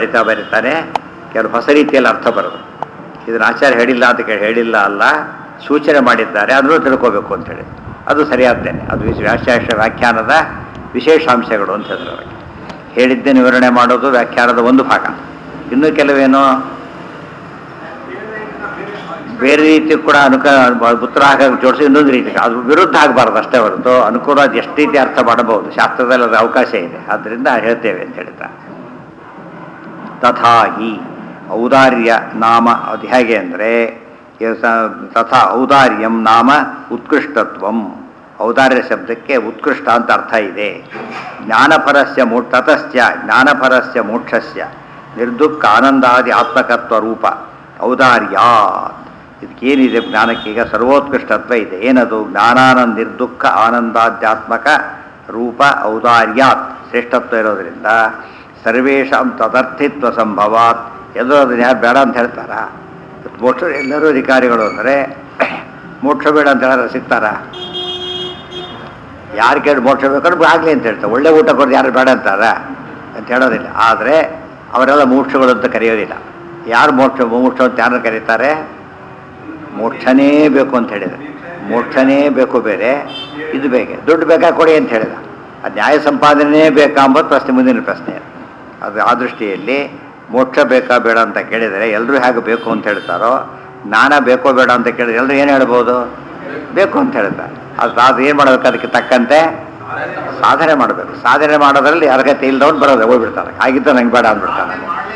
ಬರಿತಾ ಬರೀತಾನೆ ಕೆಲವು ಹೊಸ ರೀತಿಯಲ್ಲಿ ಅರ್ಥ ಬರೋದು ಇದನ್ನು ಆಚಾರ್ಯ ಹೇಳಿಲ್ಲ ಅಂತ ಕೇಳಿ ಹೇಳಿಲ್ಲ ಅಲ್ಲ ಸೂಚನೆ ಮಾಡಿದ್ದಾರೆ ಅದನ್ನು ತಿಳ್ಕೋಬೇಕು ಅಂತೇಳಿ ಅದು ಸರಿಯಾದ್ದೇನೆ ಅದು ವಿಶ್- ವ್ಯಾಖ್ಯಾನ ವ್ಯಾಖ್ಯಾನದ ವಿಶೇಷಾಂಶಗಳು ಅಂತ ಹೇಳಿದ್ರು ಅವರಿಗೆ ಹೇಳಿದ್ದೇ ವಿವರಣೆ ಮಾಡೋದು ವ್ಯಾಖ್ಯಾನದ ಒಂದು ಭಾಗ ಇನ್ನು ಕೆಲವೇನು ಬೇರೆ ರೀತಿ ಕೂಡ ಅನುಕ ಉತ್ತರ ಹಾಕಿ ಜೋಡಿಸಿ ಇನ್ನೊಂದು ರೀತಿ ಅದು ವಿರುದ್ಧ ಆಗಬಾರ್ದು ಅಷ್ಟೇ ಹೊರತು ಅನುಕೂಲ ಅದು ಎಷ್ಟು ರೀತಿ ಅರ್ಥ ಮಾಡಬಹುದು ಶಾಸ್ತ್ರದಲ್ಲಿ ಅದು ಅವಕಾಶ ಇದೆ ಆದ್ದರಿಂದ ಹೇಳ್ತೇವೆ ಅಂತ ಹೇಳ್ತಾರೆ ತಥಾಹಿ ಔದಾರ್ಯ ನಾಮ ಅದು ಹೇಗೆ ಅಂದರೆ ತಥಾ ಔದಾರ್ಯಂ ನಾಮ ಉತ್ಕೃಷ್ಟತ್ವಂ ಔದಾರ್ಯ ಶಬ್ದಕ್ಕೆ ಉತ್ಕೃಷ್ಟ ಅಂತ ಅರ್ಥ ಇದೆ ಜ್ಞಾನಪರಸ್ಯ ಮೋ ತತಶ್ಚ ಜ್ಞಾನಪರಸ್ಯ ಮೋಕ್ಷಸ್ಯ ನಿರ್ದುಃಖ ಆನಂದಾದಿ ಆತ್ಮಕತ್ವ ರೂಪ ಔದಾರ್ಯಾತ್ ಇದಕ್ಕೇನಿದೆ ಜ್ಞಾನಕ್ಕೀಗ ಸರ್ವೋತ್ಕೃಷ್ಟತ್ವ ಇದೆ ಏನದು ಜ್ಞಾನಾನಂದ ನಿರ್ದುಃಖ ಆನಂದಾಧ್ಯಾತ್ಮಕ ರೂಪ ಔದಾರ್ಯಾತ್ ಶ್ರೇಷ್ಠತ್ವ ಇರೋದ್ರಿಂದ ಸರ್ವೇಷಾಂ ತದರ್ಥಿತ್ವ ಸಂಭವಾತ್ ಎಲ್ಲರೂ ಅದನ್ನ ಯಾರು ಬೇಡ ಅಂತ ಹೇಳ್ತಾರ ಮೋಕ್ಷ ಎಲ್ಲರೂ ಅಧಿಕಾರಿಗಳು ಅಂದರೆ ಮೋಕ್ಷ ಬೇಡ ಅಂತ ಹೇಳೋರು ಸಿಗ್ತಾರ ಯಾರು ಕೇಳಿ ಮೋಕ್ಷ ಬೇಕಾದ್ರೆ ಆಗಲಿ ಅಂತ ಹೇಳ್ತಾರೆ ಒಳ್ಳೆ ಊಟ ಕೊಡೋದು ಯಾರು ಬೇಡ ಅಂತಾರ ಅಂತ ಹೇಳೋದಿಲ್ಲ ಆದರೆ ಅವರೆಲ್ಲ ಮೋಕ್ಷಗಳು ಅಂತ ಕರೆಯೋದಿಲ್ಲ ಯಾರು ಮೋಕ್ಷ ಮೋಕ್ಷ ಅಂತ ಯಾರು ಕರೀತಾರೆ ಮೋಕ್ಷನೇ ಬೇಕು ಅಂತ ಹೇಳಿದ ಮೋಕ್ಷನೇ ಬೇಕು ಬೇರೆ ಇದು ಬೇಕೆ ದುಡ್ಡು ಬೇಕಾ ಕೊಡಿ ಅಂತ ಹೇಳಿದ ಅದು ನ್ಯಾಯ ಸಂಪಾದನೆ ಬೇಕಾ ಅಂಬೋದು ಪ್ರಶ್ನೆ ಮುಂದಿನ ಪ್ರಶ್ನೆ ಅದು ಆ ದೃಷ್ಟಿಯಲ್ಲಿ ಮೋಕ್ಷ ಬೇಕಾ ಬೇಡ ಅಂತ ಕೇಳಿದರೆ ಎಲ್ಲರೂ ಹೇಗೆ ಬೇಕು ಅಂತ ಹೇಳ್ತಾರೋ ಜ್ಞಾನ ಬೇಕೋ ಬೇಡ ಅಂತ ಕೇಳಿದ್ರೆ ಎಲ್ಲರೂ ಏನು ಹೇಳ್ಬೋದು ಬೇಕು ಅಂತ ಹೇಳ್ತಾರೆ ಅದು ಅದು ಏನು ಮಾಡಬೇಕು ಅದಕ್ಕೆ ತಕ್ಕಂತೆ ಸಾಧನೆ ಮಾಡಬೇಕು ಸಾಧನೆ ಮಾಡೋದ್ರಲ್ಲಿ ಅರ್ಹತೆ ಇಲ್ದವ್ನು ಬರೋದು ಹೋಗ್ಬಿಡ್ತಾರೆ ಆಗಿದ್ದ ನಂಗೆ ಬೇಡ ಅಂದ್ಬಿಡ್ತಾನೆ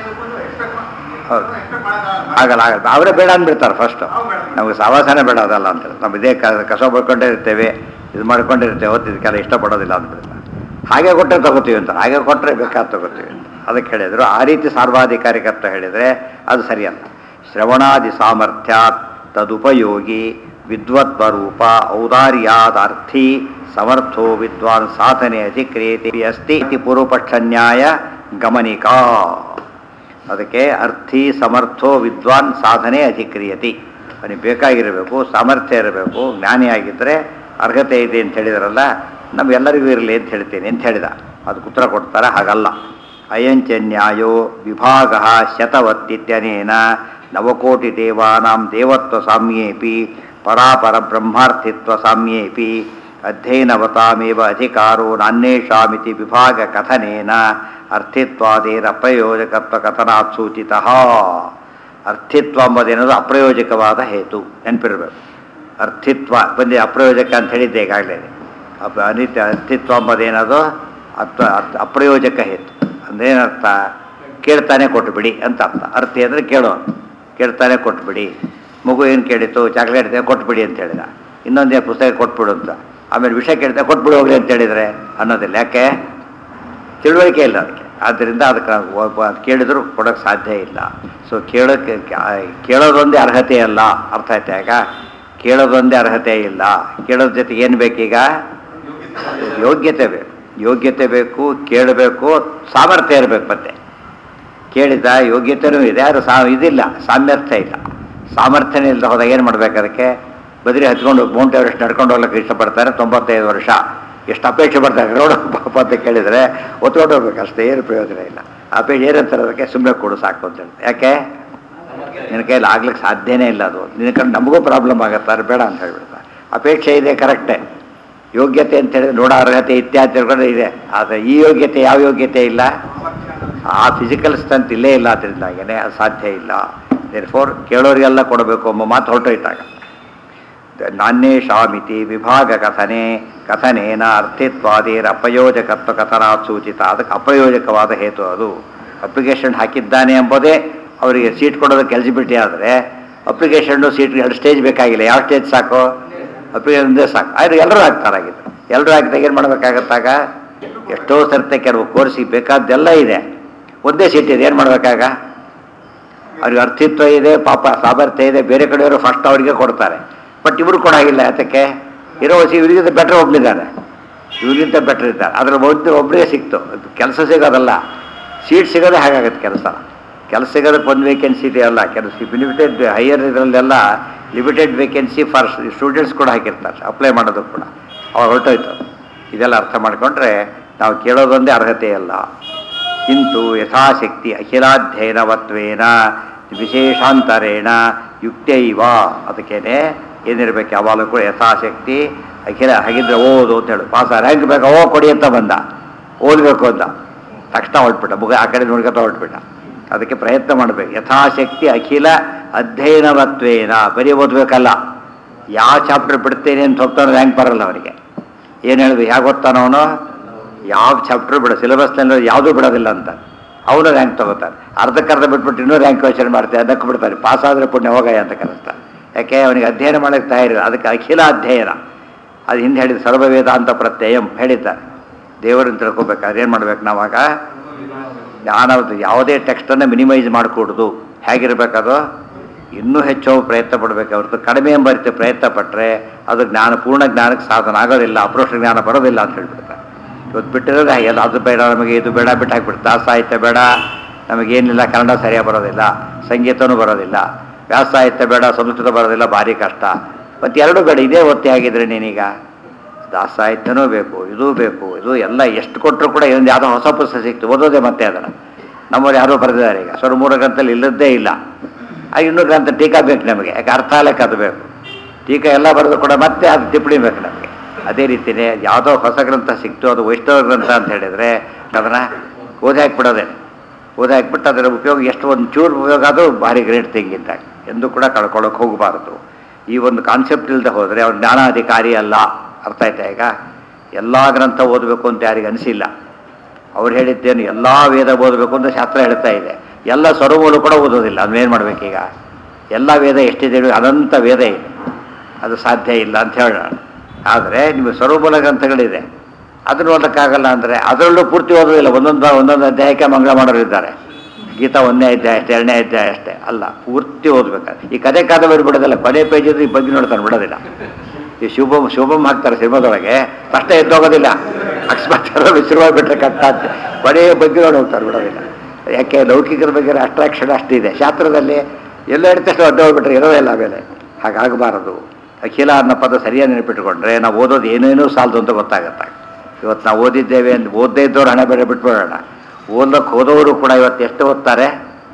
ಹೌದು ಆಗಲ್ಲ ಆಗಲ್ಲ ಅವರೇ ಬೇಡ ಅಂದ್ಬಿಡ್ತಾರೆ ಫಸ್ಟು ನಮಗೆ ಸವಾಸನೆ ಬೇಡ ಅದಲ್ಲ ಅಂತ ನಮ್ಮ ಇದೇ ಕ ಕಸ ಬರ್ಕೊಂಡೇ ಇರ್ತೇವೆ ಇದು ಮಾಡ್ಕೊಂಡಿರ್ತೇವೆ ಹೊತ್ತು ಇದಕ್ಕೆಲ್ಲ ಇಷ್ಟಪಡೋದಿಲ್ಲ ಅಂದ್ಬಿಡ್ತಾರೆ ಹಾಗೆ ಕೊಟ್ಟರೆ ತಗೋತೀವಿ ಅಂತಾರೆ ಹಾಗೆ ಕೊಟ್ಟರೆ ಬೇಕಾದ ತಗೋತೀವಿ ಅಂತ ಅದಕ್ಕೆ ಹೇಳಿದರು ಆ ರೀತಿ ಸಾರ್ವಾಧಿಕಾರಿಕತ್ವ ಹೇಳಿದರೆ ಅದು ಸರಿಯಲ್ಲ ಶ್ರವಣಾದಿ ಸಾಮರ್ಥ್ಯಾತ್ ತದುಪಯೋಗಿ ವಿದ್ವತ್ವರೂಪ ಔದಾರ್ಯಾದಾರ್ಥಿ ಸಮರ್ಥೋ ವಿದ್ವಾನ್ ಸಾಧನೆ ಅಧಿಕ್ರಿಯತೆ ಅಸ್ತಿ ಇತಿ ಪೂರ್ವಪಕ್ಷ ನ್ಯಾಯ ಗಮನಿಕಾ ಅದಕ್ಕೆ ಅರ್ಥಿ ಸಮರ್ಥೋ ವಿದ್ವಾನ್ ಸಾಧನೆ ಅಧಿಕ್ರಿಯತಿ ಅವನಿಗೆ ಬೇಕಾಗಿರಬೇಕು ಸಾಮರ್ಥ್ಯ ಇರಬೇಕು ಜ್ಞಾನಿಯಾಗಿದ್ದರೆ ಅರ್ಹತೆ ಇದೆ ಅಂತ ಹೇಳಿದಾರಲ್ಲ ನಮ್ಗೆಲ್ಲರಿಗೂ ಇರಲಿ ಅಂತ ಹೇಳ್ತೀನಿ ಅಂತ ಹೇಳಿದ ಅದಕ್ಕೆ ಉತ್ತರ ಕೊಡ್ತಾರೆ ಹಾಗಲ್ಲ ಅಯಂಚ ನ್ಯಾಯೋ ವಿಭಾಗ ಶತವತ್ತಿತ್ಯನೇನ ನವಕೋಟಿ ದೇವಾನಾಂ ದೇವತ್ವ ಸಾಮ್ಯೇಪಿ ಪರಾಪರ ಬ್ರಹ್ಮಾರ್ಥಿತ್ವ ಸಾಮ್ಯೇಪಿ ಅಧ್ಯಯನವತಾಮೇವ ಅಧಿಕಾರೋ ನಾನ್ಯೇಷಾಮಿತಿ ವಿಭಾಗ ಕಥನೇನ ಅರ್ಥಿತ್ವಾದೇನ ಅಪ್ರಯೋಜಕತ್ವ ಕಥನಾತ್ ಸೂಚಿತ ಅರ್ಥಿತ್ವ ಎಂಬುದೇನದು ಅಪ್ರಯೋಜಕವಾದ ಹೇತು ನೆನಪಿರಬೇಕು ಅರ್ಥಿತ್ವ ಬಂದು ಅಪ್ರಯೋಜಕ ಅಂತ ಹೇಳಿದ್ದೆ ಈಗಾಗಲೇ ಅಪ ಅನಿತ್ಯ ಅರ್ಥಿತ್ವ ಎಂಬುದೇನದು ಅಪ್ರ ಅರ್ಥ ಅಪ್ರಯೋಜಕ ಹೇತು ಅಂದ್ರೇನರ್ಥ ಕೇಳ್ತಾನೆ ಕೊಟ್ಟುಬಿಡಿ ಅಂತ ಅರ್ಥ ಅರ್ಥಿ ಅಂದರೆ ಕೇಳೋ ಕೇಳ್ತಾನೆ ಕೊಟ್ಬಿಡಿ ಮಗು ಏನು ಕೇಳಿತು ಚಾಕ್ಲೇಟ್ ಇದೆ ಕೊಟ್ಬಿಡಿ ಅಂತ ಹೇಳಿದ ಇನ್ನೊಂದೇ ಪುಸ್ತಕ ಕೊಟ್ಬಿಡು ಅಂತ ಆಮೇಲೆ ವಿಷಯ ಕೇಳಿದೆ ಕೊಟ್ಬಿಡು ಹೋಗ್ಲಿ ಅಂತ ಹೇಳಿದರೆ ಅನ್ನೋದಿಲ್ಲ ಯಾಕೆ ತಿಳುವಳಿಕೆ ಇಲ್ಲ ಅದಕ್ಕೆ ಆದ್ದರಿಂದ ಅದಕ್ಕೆ ನಾವು ಒಬ್ಬ ಕೇಳಿದ್ರು ಕೊಡೋಕ್ಕೆ ಸಾಧ್ಯ ಇಲ್ಲ ಸೊ ಕೇಳೋಕ್ಕೆ ಕೇಳೋದೊಂದೇ ಅರ್ಹತೆ ಅಲ್ಲ ಅರ್ಥ ಆಯ್ತಾ ಈಗ ಕೇಳೋದೊಂದೇ ಅರ್ಹತೆ ಇಲ್ಲ ಕೇಳೋದ್ರ ಜೊತೆಗೆ ಏನು ಬೇಕೀಗ ಯೋಗ್ಯತೆ ಬೇಕು ಯೋಗ್ಯತೆ ಬೇಕು ಕೇಳಬೇಕು ಸಾಮರ್ಥ್ಯ ಇರಬೇಕು ಮತ್ತೆ ಕೇಳಿದ ಯೋಗ್ಯತೆಯೂ ಇದೆ ಆದರೆ ಸಾ ಇದಿಲ್ಲ ಸಾಮರ್ಥ್ಯ ಇಲ್ಲ ಸಾಮರ್ಥ್ಯನೇ ಇಲ್ಲದ ಹೋದಾಗ ಏನು ಮಾಡ್ಬೇಕು ಅದಕ್ಕೆ ಬದ್ರಿ ಹಚ್ಕೊಂಡು ಮೌಂಟ್ ಎವರೆಸ್ಟ್ ನಡ್ಕೊಂಡು ಹೋಗ್ಲಿಕ್ಕೆ ಇಷ್ಟಪಡ್ತಾರೆ ತೊಂಬತ್ತೈದು ವರ್ಷ ಎಷ್ಟು ಅಪೇಕ್ಷೆ ಬರ್ತಾರೆ ನೋಡು ಪಾಪ ಅಂತ ಕೇಳಿದರೆ ಒತ್ಕೊಂಡು ಹೋಗ್ಬೇಕು ಅಷ್ಟೇ ಏನು ಪ್ರಯೋಜನ ಇಲ್ಲ ಅಪೇಕ್ಷೆ ಏನಂತಾರೆ ಅದಕ್ಕೆ ಸುಮ್ಮನೆ ಕೊಡು ಸಾಕು ಅಂತ ಹೇಳ್ತಾರೆ ಯಾಕೆ ನಿನ್ನ ಕೈಯಲ್ಲಿ ಆಗ್ಲಿಕ್ಕೆ ಸಾಧ್ಯನೇ ಇಲ್ಲ ಅದು ನಿನ್ನ ಕಡೆ ನಮಗೂ ಪ್ರಾಬ್ಲಮ್ ಆಗುತ್ತೆ ಬೇಡ ಅಂತ ಹೇಳ್ಬಿಡ್ತಾರೆ ಅಪೇಕ್ಷೆ ಇದೆ ಕರೆಕ್ಟೇ ಯೋಗ್ಯತೆ ಅಂತ ಹೇಳಿದ್ರೆ ನೋಡೋ ಅರ್ಹತೆ ಇತ್ಯಾದಿಗಳು ಇದೆ ಆದರೆ ಈ ಯೋಗ್ಯತೆ ಯಾವ ಯೋಗ್ಯತೆ ಇಲ್ಲ ಆ ಫಿಸಿಕಲ್ ಸ್ಟ್ರೆಂತ್ ಇಲ್ಲೇ ಇಲ್ಲ ಅದರಿಂದಾಗೇನೆ ಅದು ಸಾಧ್ಯ ಇಲ್ಲ ದೇರ್ ಫೋರ್ ಕೇಳೋರಿಗೆಲ್ಲ ಕೊಡಬೇಕು ಎಂಬ ಮಾತು ಹೊರಟೋಯ್ತಾಗ ನಾಣ್ಯೇಷಾಮಿತಿ ವಿಭಾಗ ಕಥನೆ ಕಥನೇನ ಅರ್ಥಿತ್ವಾದೇರ ಅಪ್ರಯೋಜಕತ್ವ ಕಥನಾತ್ ಸೂಚಿತ ಅದಕ್ಕೆ ಅಪ್ರಯೋಜಕವಾದ ಹೇತು ಅದು ಅಪ್ಲಿಕೇಶನ್ ಹಾಕಿದ್ದಾನೆ ಎಂಬುದೇ ಅವರಿಗೆ ಸೀಟ್ ಕೊಡೋದಕ್ಕೆ ಎಲಿಜಿಬಿಲಿಟಿ ಆದರೆ ಅಪ್ಲಿಕೇಶನ್ನು ಸೀಟ್ ಎರಡು ಸ್ಟೇಜ್ ಬೇಕಾಗಿಲ್ಲ ಯಾವ ಸ್ಟೇಜ್ ಸಾಕು ಅಪ್ಲಿಕೇಶನ್ ಒಂದೇ ಸಾಕು ಆದರೆ ಎಲ್ಲರೂ ಹಾಕ್ತಾರಾಗಿದ್ದು ಎಲ್ಲರೂ ಹಾಕಿದಾಗ ಏನು ಮಾಡಬೇಕಾಗತ್ತಾಗ ಎಷ್ಟೋ ಸರ್ತೆ ಕೆಲವು ಕೋರ್ಸಿಗೆ ಬೇಕಾದ್ದೆಲ್ಲ ಇದೆ ಒಂದೇ ಸೀಟ್ ಇದೆ ಏನು ಮಾಡಬೇಕಾಗ ಅವ್ರಿಗೆ ಅರ್ಥಿತ್ವ ಇದೆ ಪಾಪ ಸಾಮರ್ಥ್ಯ ಇದೆ ಬೇರೆ ಕಡೆಯವರು ಫಸ್ಟ್ ಅವರಿಗೆ ಕೊಡ್ತಾರೆ ಬಟ್ ಇವರು ಕೊಡಾಗಿಲ್ಲ ಯಾತಕ್ಕೆ ಇರೋ ವಸಿ ಇವರಿಗಿಂತ ಬೆಟ್ರ್ ಒಬ್ಬನಿದ್ದಾರೆ ಇವ್ರಿಗಿಂತ ಬೆಟ್ರ್ ಇದ್ದಾರೆ ಅದ್ರ ಒಂದು ಒಬ್ಬರಿಗೆ ಸಿಕ್ತು ಕೆಲಸ ಸಿಗೋದಲ್ಲ ಸೀಟ್ ಸಿಗೋದೇ ಹಾಗಾಗತ್ತೆ ಕೆಲಸ ಕೆಲಸ ಸಿಗೋದಕ್ಕೆ ಒಂದು ವೇಕೆನ್ಸಿ ಇದೆಯಲ್ಲ ಕೆಲಸ ಲಿಮಿಟೆಡ್ ಹೈಯರ್ ಇದರಲ್ಲೆಲ್ಲ ಲಿಮಿಟೆಡ್ ವೇಕೆನ್ಸಿ ಫಾರ್ ಸ್ಟೂಡೆಂಟ್ಸ್ ಕೂಡ ಹಾಕಿರ್ತಾರೆ ಅಪ್ಲೈ ಮಾಡೋದು ಕೂಡ ಅವಾಗ ಹೊರಟೋಯ್ತು ಇದೆಲ್ಲ ಅರ್ಥ ಮಾಡಿಕೊಂಡ್ರೆ ನಾವು ಕೇಳೋದೊಂದೇ ಅರ್ಹತೆ ಅಲ್ಲ ಕಿಂತು ಯಥಾಶಕ್ತಿ ಅಖಿಲಾಧ್ಯಯನವತ್ವೇನ ವಿಶೇಷಾಂತರೇಣ ಯುಕ್ತೈವ ಅದಕ್ಕೇನೆ ಏನಿರಬೇಕು ಯಾವಾಗಲೂ ಕೂಡ ಯಥಾಶಕ್ತಿ ಅಖಿಲ ಹಾಗಿದ್ರೆ ಓದು ಅಂತ ಹೇಳು ಪಾಸ ರ್ಯಾಂಕ್ ಬೇಕಾ ಓ ಕೊಡಿ ಅಂತ ಬಂದ ಓದಬೇಕು ಅಂತ ತಕ್ಷಣ ಹೊರಟ್ಬಿಟ್ಟ ಮುಗ ಆ ಕಡೆ ನೋಡ್ಕೊತ ಹೊರಟ್ಬಿಟ್ಟ ಅದಕ್ಕೆ ಪ್ರಯತ್ನ ಮಾಡಬೇಕು ಯಥಾಶಕ್ತಿ ಅಖಿಲ ಅಧ್ಯಯನವತ್ವೇನ ಬರೀ ಓದಬೇಕಲ್ಲ ಯಾವ ಚಾಪ್ಟರ್ ಬಿಡ್ತೇನೆ ಅಂತ ಹೋಗ್ತಾನೆ ರ್ಯಾಂಕ್ ಬರಲ್ಲ ಅವನಿಗೆ ಏನು ಹೇಳಿದ್ವಿ ಹೇಗೆ ಓದ್ತಾನೋ ಅವನು ಯಾವ ಚಾಪ್ಟರ್ ಬಿಡ ಸಿಲೆಬಸ್ನಲ್ಲಿ ಯಾವುದೂ ಬಿಡೋದಿಲ್ಲ ಅಂತ ಅವನು ರ್ಯಾಂಕ್ ತಗೋತಾನೆ ಅರ್ಧಕ್ಕರ್ಧ ಬಿಟ್ಬಿಟ್ಟು ಇನ್ನೂ ರ್ಯಾಂಕ್ ಯೋಚನೆ ಮಾಡ್ತಾರೆ ಅದಕ್ಕೆ ಬಿಡ್ತಾರೆ ಪಾಸ್ ಆದರೆ ಪುಣ್ಯ ಹೋಗಯ್ಯ ಅಂತ ಕರೆಸ್ತಾರೆ ಯಾಕೆ ಅವನಿಗೆ ಅಧ್ಯಯನ ಮಾಡೋಕ್ಕೆ ತಯಾರಿಲ್ಲ ಅದಕ್ಕೆ ಅಖಿಲ ಅಧ್ಯಯನ ಅದು ಹಿಂದೆ ಹೇಳಿದ ಸರ್ವವೇದಾಂತ ಪ್ರತ್ಯಯಂ ಹೇಳಿದ್ದಾರೆ ದೇವರನ್ನು ತಿಳ್ಕೊಬೇಕಾದ್ರೆ ಏನು ಮಾಡ್ಬೇಕು ನಾವಾಗ ಜ್ಞಾನದ ಯಾವುದೇ ಟೆಕ್ಸ್ಟನ್ನು ಮಿನಿಮೈಸ್ ಮಾಡಿಕೊಡುದು ಹೇಗಿರಬೇಕದು ಇನ್ನೂ ಹೆಚ್ಚು ಪ್ರಯತ್ನ ಪಡಬೇಕು ಹೊರತು ಕಡಿಮೆ ಎಂಬ ರೀತಿ ಪ್ರಯತ್ನ ಪಟ್ಟರೆ ಅದು ಜ್ಞಾನ ಪೂರ್ಣ ಜ್ಞಾನಕ್ಕೆ ಸಾಧನ ಆಗೋದಿಲ್ಲ ಅಪ್ರೋಷ ಜ್ಞಾನ ಬರೋದಿಲ್ಲ ಅಂತ ಹೇಳ್ಬಿಡ್ತಾರೆ ಇವತ್ತು ಬಿಟ್ಟಿರೋದು ಹಾಗೆ ಅಲ್ಲ ಅದು ಬೇಡ ನಮಗೆ ಇದು ಬೇಡ ಬಿಟ್ಟು ಹಾಕ್ಬಿಡ್ತಾರೆ ಸಾಹಿತ್ಯ ಬೇಡ ನಮಗೇನಿಲ್ಲ ಕನ್ನಡ ಸರಿಯಾಗಿ ಬರೋದಿಲ್ಲ ಸಂಗೀತನೂ ಬರೋದಿಲ್ಲ ವ್ಯಾಸ ಸಾಹಿತ್ಯ ಬೇಡ ಸಂಸ್ಕೃತ ಬರೋದಿಲ್ಲ ಭಾರಿ ಕಷ್ಟ ಮತ್ತು ಎರಡೂ ಬೇಡ ಇದೇ ಒತ್ತಿ ಆಗಿದ್ರೆ ನೀನೀಗ ದಾಸ ಸಾಹಿತ್ಯನೂ ಬೇಕು ಇದೂ ಬೇಕು ಇದು ಎಲ್ಲ ಎಷ್ಟು ಕೊಟ್ಟರು ಕೂಡ ಇದೊಂದು ಯಾವುದೋ ಹೊಸ ಪುಸ್ತಕ ಸಿಕ್ತು ಓದೋದೇ ಮತ್ತೆ ಅದನ್ನು ನಮ್ಮಲ್ಲಿ ಯಾರೋ ಬರೆದಿದ್ದಾರೆ ಈಗ ಸ್ವರ ಮೂರು ಗ್ರಂಥದಲ್ಲಿ ಇಲ್ಲದ್ದೇ ಇಲ್ಲ ಆ ಇನ್ನೊಂದು ಗ್ರಂಥ ಟೀಕಾ ಬೇಕು ನಮಗೆ ಯಾಕೆ ಅರ್ಥ ಆಗ್ಲಿಕ್ಕೆ ಅದು ಬೇಕು ಟೀಕಾ ಎಲ್ಲ ಬರೆದು ಕೂಡ ಮತ್ತೆ ಅದು ಟಿಪ್ಪಣಿ ಬೇಕು ನಮಗೆ ಅದೇ ರೀತಿಯೇ ಯಾವುದೋ ಹೊಸ ಗ್ರಂಥ ಸಿಕ್ತು ಅದು ವೈಷ್ಣವ ಗ್ರಂಥ ಅಂತ ಹೇಳಿದರೆ ಅದನ್ನು ಓದಿ ಹಾಕ್ಬಿಡೋದೇ ಓದಿ ಹಾಕ್ಬಿಟ್ಟು ಅದರ ಉಪಯೋಗ ಎಷ್ಟು ಒಂದು ಚೂರು ಉಪಯೋಗ ಅದು ಭಾರಿ ಗ್ರೇಟ್ ಥಿಂಗ್ ಇದ್ದಾಗ ಎಂದು ಕೂಡ ಕಳ್ಕೊಳ್ಳೋಕೆ ಹೋಗಬಾರ್ದು ಈ ಒಂದು ಕಾನ್ಸೆಪ್ಟ್ ಇಲ್ಲದೆ ಹೋದರೆ ಅವ್ರು ಜ್ಞಾನಾಧಿಕಾರಿ ಅಲ್ಲ ಅರ್ಥ ಆಯ್ತಾ ಈಗ ಎಲ್ಲ ಗ್ರಂಥ ಓದಬೇಕು ಅಂತ ಯಾರಿಗೆ ಅನಿಸಿಲ್ಲ ಅವ್ರು ಹೇಳಿದ್ದೇನು ಎಲ್ಲ ವೇದ ಓದಬೇಕು ಅಂತ ಶಾಸ್ತ್ರ ಹೇಳ್ತಾ ಇದೆ ಎಲ್ಲ ಸ್ವರಮೂಲ ಕೂಡ ಓದೋದಿಲ್ಲ ಅದನ್ನೇನು ಮಾಡಬೇಕೀಗ ಎಲ್ಲ ವೇದ ಎಷ್ಟಿದೆ ಹೇಳಿ ಅನಂತ ವೇದ ಇದೆ ಅದು ಸಾಧ್ಯ ಇಲ್ಲ ಅಂತ ಹೇಳೋಣ ಆದರೆ ನಿಮಗೆ ಸ್ವರಮೂಲ ಗ್ರಂಥಗಳಿದೆ ಅದನ್ನು ಓದಕ್ಕಾಗಲ್ಲ ಅಂದರೆ ಅದರಲ್ಲೂ ಪೂರ್ತಿ ಓದೋದಿಲ್ಲ ಒಂದೊಂದು ಒಂದೊಂದು ಅಧ್ಯಾಯಕ್ಕೆ ಮಂಗಳ ಮಾಡೋರು ಇದ್ದಾರೆ ಗೀತಾ ಒಂದನೇ ಅಧ್ಯಾಯ ಅಷ್ಟೇ ಎರಡನೇ ಅಧ್ಯಾಯ ಅಷ್ಟೇ ಅಲ್ಲ ಪೂರ್ತಿ ಓದ್ಬೇಕಾದ್ರೆ ಈ ಕತೆ ಕಾದಂಬರಿ ಬಿಡೋದಿಲ್ಲ ಕೊನೆ ಪೇಜ್ ಈ ಬಗ್ಗೆ ನೋಡ್ತಾನೆ ಬಿಡೋದಿಲ್ಲ ಈ ಶುಭಮ್ ಶುಭಮ್ ಹಾಕ್ತಾರೆ ಸಿನಿಮಾದೊಳಗೆ ಫಸ್ಟ್ ಎದ್ದೋಗೋದಿಲ್ಲ ಅಕಸ್ಮಾತ್ ಎಲ್ಲರೂ ಶುರುವಾಗಿ ಬಿಟ್ಟರೆ ಕಟ್ಟ ಅಂತ ಕೊನೆಯ ಬಗ್ಗೆ ನೋಡಿ ಹೋಗ್ತಾರೆ ಬಿಡೋದಿಲ್ಲ ಯಾಕೆ ಲೌಕಿಕರ ಬಗ್ಗೆ ಅಟ್ರಾಕ್ಷನ್ ಅಷ್ಟಿದೆ ಶಾಸ್ತ್ರದಲ್ಲಿ ಎಲ್ಲ ಹಿಡಿತಷ್ಟು ಅಡ್ಡ ಹೋಗ್ಬಿಟ್ರೆ ಇರೋದಿಲ್ಲ ಆಮೇಲೆ ಹಾಗಾಗಬಾರದು ಅಖಿಲ ಅನ್ನೋ ಪದ ಸರಿಯಾಗಿ ನೆನಪಿಟ್ಕೊಂಡ್ರೆ ನಾವು ಓದೋದು ಏನೇನೂ ಸಾಲದು ಅಂತ ಗೊತ್ತಾಗತ್ತೆ ಇವತ್ತು ನಾವು ಓದಿದ್ದೇವೆ ಅಂತ ಓದದೇ ಇದ್ದವ್ರು ಹಣ ಬೇರೆ ಬಿಟ್ಬಿಡೋಣ ಓದಕ್ಕೆ ಹೋದವರು ಕೂಡ ಇವತ್ತು ಎಷ್ಟು ಓದ್ತಾರೆ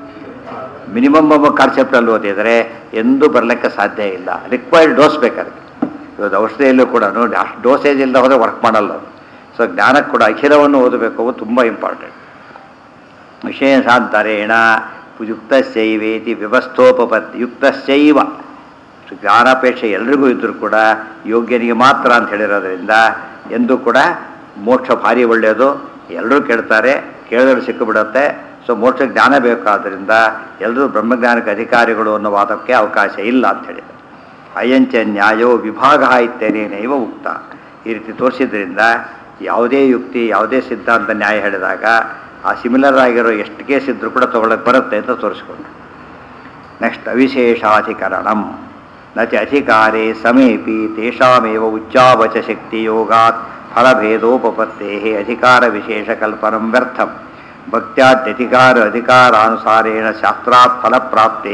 ಮಿನಿಮಮ್ ಒಬ್ಬ ಕಾನ್ಸೆಪ್ಟಲ್ಲಿ ಓದಿದರೆ ಎಂದೂ ಬರಲಿಕ್ಕೆ ಸಾಧ್ಯ ಇಲ್ಲ ರಿಕ್ವೈರ್ಡ್ ಡೋಸ್ ಬೇಕಾದ್ರೆ ಇವತ್ತು ಔಷಧಿಯಲ್ಲೂ ಕೂಡ ನೋಡಿ ಅಷ್ಟು ಡೋಸೇಜ್ ಇಲ್ಲದೆ ಹೋದರೆ ವರ್ಕ್ ಮಾಡಲ್ಲ ಅದು ಸೊ ಜ್ಞಾನಕ್ಕೆ ಕೂಡ ಅಖಿಲವನ್ನು ಓದಬೇಕು ಅದು ತುಂಬ ಇಂಪಾರ್ಟೆಂಟ್ ವಿಶೇಷಾಂತರೇಣ ಯುಕ್ತಶೈವೇತಿ ವ್ಯವಸ್ಥೋಪಪತ್ ಯುಕ್ತಶೈವ ಜ್ಞಾನಾಪೇಕ್ಷೆ ಎಲ್ರಿಗೂ ಇದ್ದರೂ ಕೂಡ ಯೋಗ್ಯನಿಗೆ ಮಾತ್ರ ಅಂತ ಹೇಳಿರೋದ್ರಿಂದ ಎಂದೂ ಕೂಡ ಮೋಕ್ಷ ಭಾರಿ ಒಳ್ಳೆಯದು ಎಲ್ಲರೂ ಕೇಳ್ತಾರೆ ಕೇಳಿದ್ರೆ ಸಿಕ್ಕಿಬಿಡುತ್ತೆ ಸೊ ಮೋಕ್ಷ ಜ್ಞಾನ ಬೇಕಾದ್ದರಿಂದ ಎಲ್ಲರೂ ಬ್ರಹ್ಮಜ್ಞಾನಕ್ಕೆ ಅಧಿಕಾರಿಗಳು ಅನ್ನೋ ವಾದಕ್ಕೆ ಅವಕಾಶ ಇಲ್ಲ ಅಂತ ಹೇಳಿದರು ಅಯಂಚ ನ್ಯಾಯೋ ವಿಭಾಗ ಇತ್ತೇನೇನೈವ ಉಕ್ತ ಈ ರೀತಿ ತೋರಿಸಿದ್ರಿಂದ ಯಾವುದೇ ಯುಕ್ತಿ ಯಾವುದೇ ಸಿದ್ಧಾಂತ ನ್ಯಾಯ ಹೇಳಿದಾಗ ಆ ಸಿಮಿಲರ್ ಆಗಿರೋ ಎಷ್ಟು ಕೇಸ್ ಇದ್ರೂ ಕೂಡ ತೊಗೊಳಕ್ಕೆ ಬರುತ್ತೆ ಅಂತ ತೋರಿಸ್ಕೊಂಡು ನೆಕ್ಸ್ಟ್ ಅವಿಶೇಷಾಧಿಕರಣಂ ನ ಚ ಅಧಿಕಾರೇ ಸಮೇಪಿ ತೇಷಾಮೇವ ಉಚ್ಚಾವಚ ಶಕ್ತಿಯೋಗಾತ್ ಫಲಭೇದೋಪಪತ್ತೇ ಅಧಿಕಾರ ವಿಶೇಷ ಕಲ್ಪನಂ ವ್ಯರ್ಥಂ ಭಕ್ತ್ಯಾದ್ಯಧಿಕಾರ ಅಧಿಕಾರಾನುಸಾರೇಣ ಶಾಸ್ತ್ರಾತ್ ಫಲಪ್ರಾಪ್ತೇ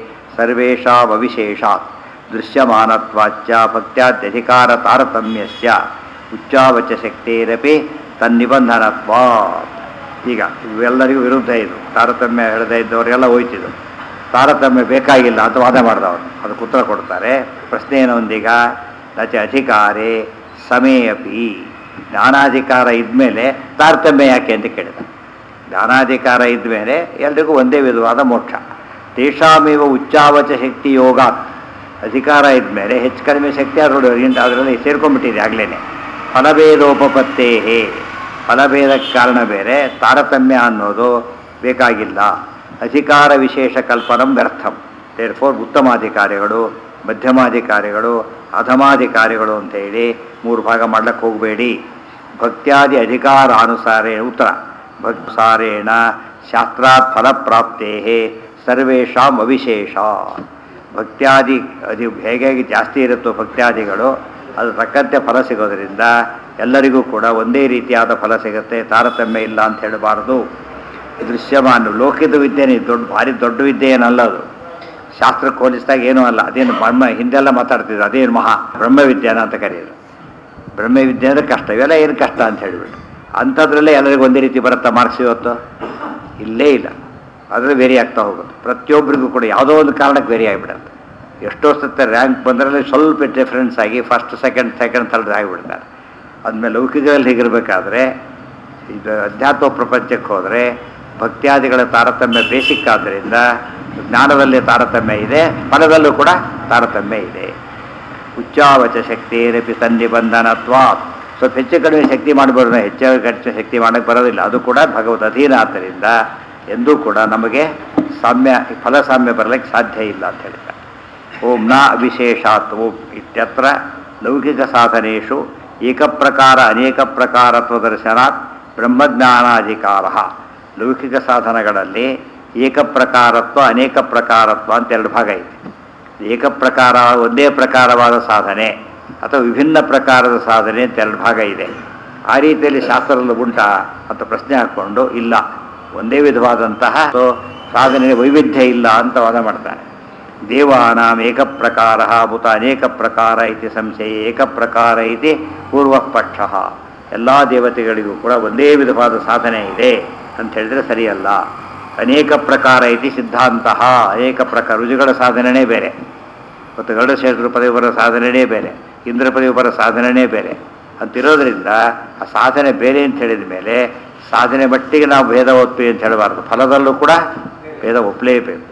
ಸರ್ವೇಷಾಮವಿಶೇಷಾತ್ ದೃಶ್ಯಮಾನತ್ವಾಚ್ಚ ಭಕ್ತ್ಯಾದ್ಯಧಿಕಾರ ತಾರತಮ್ಯಸ್ಯ ಉಚ್ಚಾವಚ ಶಕ್ತಿರಪಿ ತನ್ನಿಬಂಧನತ್ವಾತ್ ಈಗ ಇವೆಲ್ಲರಿಗೂ ವಿರುದ್ಧ ಇದು ತಾರತಮ್ಯ ಹೇಳದೇ ಇದ್ದವರೆಲ್ಲ ಹೋಯ್ತಿದ್ರು ತಾರತಮ್ಯ ಬೇಕಾಗಿಲ್ಲ ಅಂತ ವಾದ ಮಾಡಿದವರು ಅದಕ್ಕೆ ಉತ್ತರ ಕೊಡ್ತಾರೆ ಪ್ರಶ್ನೆ ಏನು ಒಂದೀಗ ನಚ ಅಧಿಕಾರೇ ಸಮೇಯಪಿ ಜ್ಞಾನಾಧಿಕಾರ ಇದ್ಮೇಲೆ ತಾರತಮ್ಯ ಯಾಕೆ ಅಂತ ಕೇಳಿದ ಜ್ಞಾನಾಧಿಕಾರ ಇದ್ಮೇಲೆ ಎಲ್ರಿಗೂ ಒಂದೇ ವಿಧವಾದ ಮೋಕ್ಷ ತೇಷಾಮೇವ ಉಚ್ಚಾವಚ ಶಕ್ತಿ ಯೋಗ ಅಧಿಕಾರ ಇದ್ಮೇಲೆ ಹೆಚ್ಚು ಕಡಿಮೆ ಶಕ್ತಿ ಅದರೊಳಗೆ ಅದರಲ್ಲಿ ಸೇರ್ಕೊಂಡ್ಬಿಟ್ಟಿದೆ ಆಗಲೇ ಫಲಭೇದೋಪಪತ್ತೇ ಫಲಭೇದಕ್ಕೆ ಕಾರಣ ಬೇರೆ ತಾರತಮ್ಯ ಅನ್ನೋದು ಬೇಕಾಗಿಲ್ಲ ಅಧಿಕಾರ ವಿಶೇಷ ಕಲ್ಪನಂ ವ್ಯರ್ಥಂ ಫೋರ್ ಉತ್ತಮಾಧಿಕಾರಿಗಳು ಮಧ್ಯಮಾಧಿಕಾರಿಗಳು ಅಧಮಾಧಿಕಾರಿಗಳು ಅಂತ ಹೇಳಿ ಮೂರು ಭಾಗ ಮಾಡ್ಲಿಕ್ಕೆ ಹೋಗಬೇಡಿ ಭಕ್ತ್ಯಾದಿ ಅಧಿಕಾರಾನುಸಾರೇ ಉತ್ತರ ಭಕ್ಸಾರೇಣ ಶಾಸ್ತ್ರಾತ್ ಫಲಪ್ರಾಪ್ತೇ ಸರ್ವೇಷಾಂ ಅವಿಶೇಷ ಭಕ್ತ್ಯಾದಿ ಅದು ಹೇಗೆ ಹೇಗೆ ಜಾಸ್ತಿ ಇರುತ್ತೋ ಭಕ್ತ್ಯಾದಿಗಳು ಅದು ತಕ್ಕಂತೆ ಫಲ ಸಿಗೋದರಿಂದ ಎಲ್ಲರಿಗೂ ಕೂಡ ಒಂದೇ ರೀತಿಯಾದ ಫಲ ಸಿಗುತ್ತೆ ತಾರತಮ್ಯ ಇಲ್ಲ ಅಂತ ಹೇಳಬಾರದು ದೃಶ್ಯಮಾನ ಲೋಕದ ವಿದ್ಯೆನೇ ದೊಡ್ಡ ಭಾರಿ ದೊಡ್ಡ ವಿದ್ಯೆ ಏನಲ್ಲ ಅದು ಶಾಸ್ತ್ರಕ್ಕೆ ಹೋಲಿಸಿದಾಗ ಏನೂ ಅಲ್ಲ ಅದೇನು ಬ್ರಹ್ಮ ಹಿಂದೆಲ್ಲ ಮಾತಾಡ್ತಿದ್ರು ಅದೇನು ಮಹಾ ಬ್ರಹ್ಮವಿದ್ಯಾನ ಅಂತ ಕರೆಯೋದು ಬ್ರಹ್ಮವಿದ್ಯೆ ಅಂದರೆ ಕಷ್ಟ ಇವೆಲ್ಲ ಏನು ಕಷ್ಟ ಅಂತ ಹೇಳಿಬಿಟ್ಟು ಅಂಥದ್ರಲ್ಲೇ ಎಲ್ಲರಿಗೂ ಒಂದೇ ರೀತಿ ಬರುತ್ತಾ ಮಾರ್ಕ್ಸ್ ಇವತ್ತು ಇಲ್ಲೇ ಇಲ್ಲ ಅದರಲ್ಲಿ ವೇರಿ ಆಗ್ತಾ ಹೋಗುತ್ತೆ ಪ್ರತಿಯೊಬ್ಬರಿಗೂ ಕೂಡ ಯಾವುದೋ ಒಂದು ಕಾರಣಕ್ಕೆ ವೇರಿ ಆಗಿಬಿಡುತ್ತೆ ಎಷ್ಟೋ ಸತ್ತ ರ್ಯಾಂಕ್ ಬಂದರಲ್ಲಿ ಸ್ವಲ್ಪ ಡಿಫ್ರೆನ್ಸ್ ಆಗಿ ಫಸ್ಟ್ ಸೆಕೆಂಡ್ ಸೆಕೆಂಡ್ ಥರ್ಡ್ ಆಗಿಬಿಡ್ತಾರೆ ಅದ್ಮೇಲೆ ಲೌಕಿಕದಲ್ಲಿ ಹೀಗಿರಬೇಕಾದ್ರೆ ಇದು ಅಧ್ಯಾತ್ಮ ಪ್ರಪಂಚಕ್ಕೆ ಹೋದರೆ ಭಕ್ತ್ಯಾದಿಗಳ ತಾರತಮ್ಯ ಬೇಸಿಕ್ ಆದ್ದರಿಂದ ಜ್ಞಾನದಲ್ಲಿ ತಾರತಮ್ಯ ಇದೆ ಫಲದಲ್ಲೂ ಕೂಡ ತಾರತಮ್ಯ ಇದೆ ಉಚ್ಚಾವಚ ಶಕ್ತಿರಪಿ ತನ್ನಿಬಂಧನತ್ವಾ ಸ್ವಲ್ಪ ಹೆಚ್ಚು ಕಡಿಮೆ ಶಕ್ತಿ ಮಾಡಬಾರ್ದು ಹೆಚ್ಚು ಕಡಿಮೆ ಶಕ್ತಿ ಮಾಡೋಕ್ಕೆ ಬರೋದಿಲ್ಲ ಅದು ಕೂಡ ಭಗವದ್ ಅಧೀನ ಆದ್ದರಿಂದ ಎಂದೂ ಕೂಡ ನಮಗೆ ಸಾಮ್ಯ ಫಲ ಸಾಮ್ಯ ಬರಲಿಕ್ಕೆ ಸಾಧ್ಯ ಇಲ್ಲ ಅಂತ ಹೇಳ್ತಾರೆ ಓಂ ನ ಅವಿಶೇಷಾತ್ ಓಂ ಇತ್ಯತ್ರ ಲೌಕಿಕ ಸಾಧನೇಶು ಏಕಪ್ರಕಾರ ಅನೇಕ ಪ್ರಕಾರತ್ವ ದರ್ಶನಾತ್ ಬ್ರಹ್ಮಜ್ಞಾನಾಧಿಕಾರ ಲೌಕಿಕ ಸಾಧನಗಳಲ್ಲಿ ಏಕಪ್ರಕಾರತ್ವ ಅನೇಕ ಪ್ರಕಾರತ್ವ ಅಂತ ಎರಡು ಭಾಗ ಇದೆ ಏಕಪ್ರಕಾರ ಒಂದೇ ಪ್ರಕಾರವಾದ ಸಾಧನೆ ಅಥವಾ ವಿಭಿನ್ನ ಪ್ರಕಾರದ ಸಾಧನೆ ಅಂತ ಎರಡು ಭಾಗ ಇದೆ ಆ ರೀತಿಯಲ್ಲಿ ಶಾಸ್ತ್ರದಲ್ಲಿ ಉಂಟಾ ಅಂತ ಪ್ರಶ್ನೆ ಹಾಕ್ಕೊಂಡು ಇಲ್ಲ ಒಂದೇ ವಿಧವಾದಂತಹ ಸೊ ಸಾಧನೆ ವೈವಿಧ್ಯ ಇಲ್ಲ ಅಂತ ವಾದ ಮಾಡ್ತಾನೆ ದೇವಾನಾಂ ಏಕ ಪ್ರಕಾರ ಭೂತ ಅನೇಕ ಪ್ರಕಾರ ಇತಿ ಸಂಶಯ ಏಕ ಪ್ರಕಾರ ಇತಿ ಪೂರ್ವ ಪಕ್ಷ ಎಲ್ಲ ದೇವತೆಗಳಿಗೂ ಕೂಡ ಒಂದೇ ವಿಧವಾದ ಸಾಧನೆ ಇದೆ ಅಂತ ಹೇಳಿದ್ರೆ ಸರಿಯಲ್ಲ ಅನೇಕ ಪ್ರಕಾರ ಇತಿ ಸಿದ್ಧಾಂತ ಅನೇಕ ಪ್ರಕಾರ ರುಜುಗಳ ಸಾಧನೆನೇ ಬೇರೆ ಮತ್ತು ಗರುಡಶೇಷರು ಪದವಿಪರ ಸಾಧನೆನೇ ಬೇರೆ ಇಂದ್ರ ಪದವಿಪರ ಸಾಧನೆನೇ ಬೇರೆ ಅಂತಿರೋದ್ರಿಂದ ಆ ಸಾಧನೆ ಬೇರೆ ಅಂತ ಹೇಳಿದ ಮೇಲೆ ಸಾಧನೆ ಮಟ್ಟಿಗೆ ನಾವು ಭೇದ ಒಪ್ತೀವಿ ಅಂತ ಹೇಳಬಾರ್ದು ಫಲದಲ್ಲೂ ಕೂಡ ಭೇದ ಒಪ್ಪಲೇಬೇಕು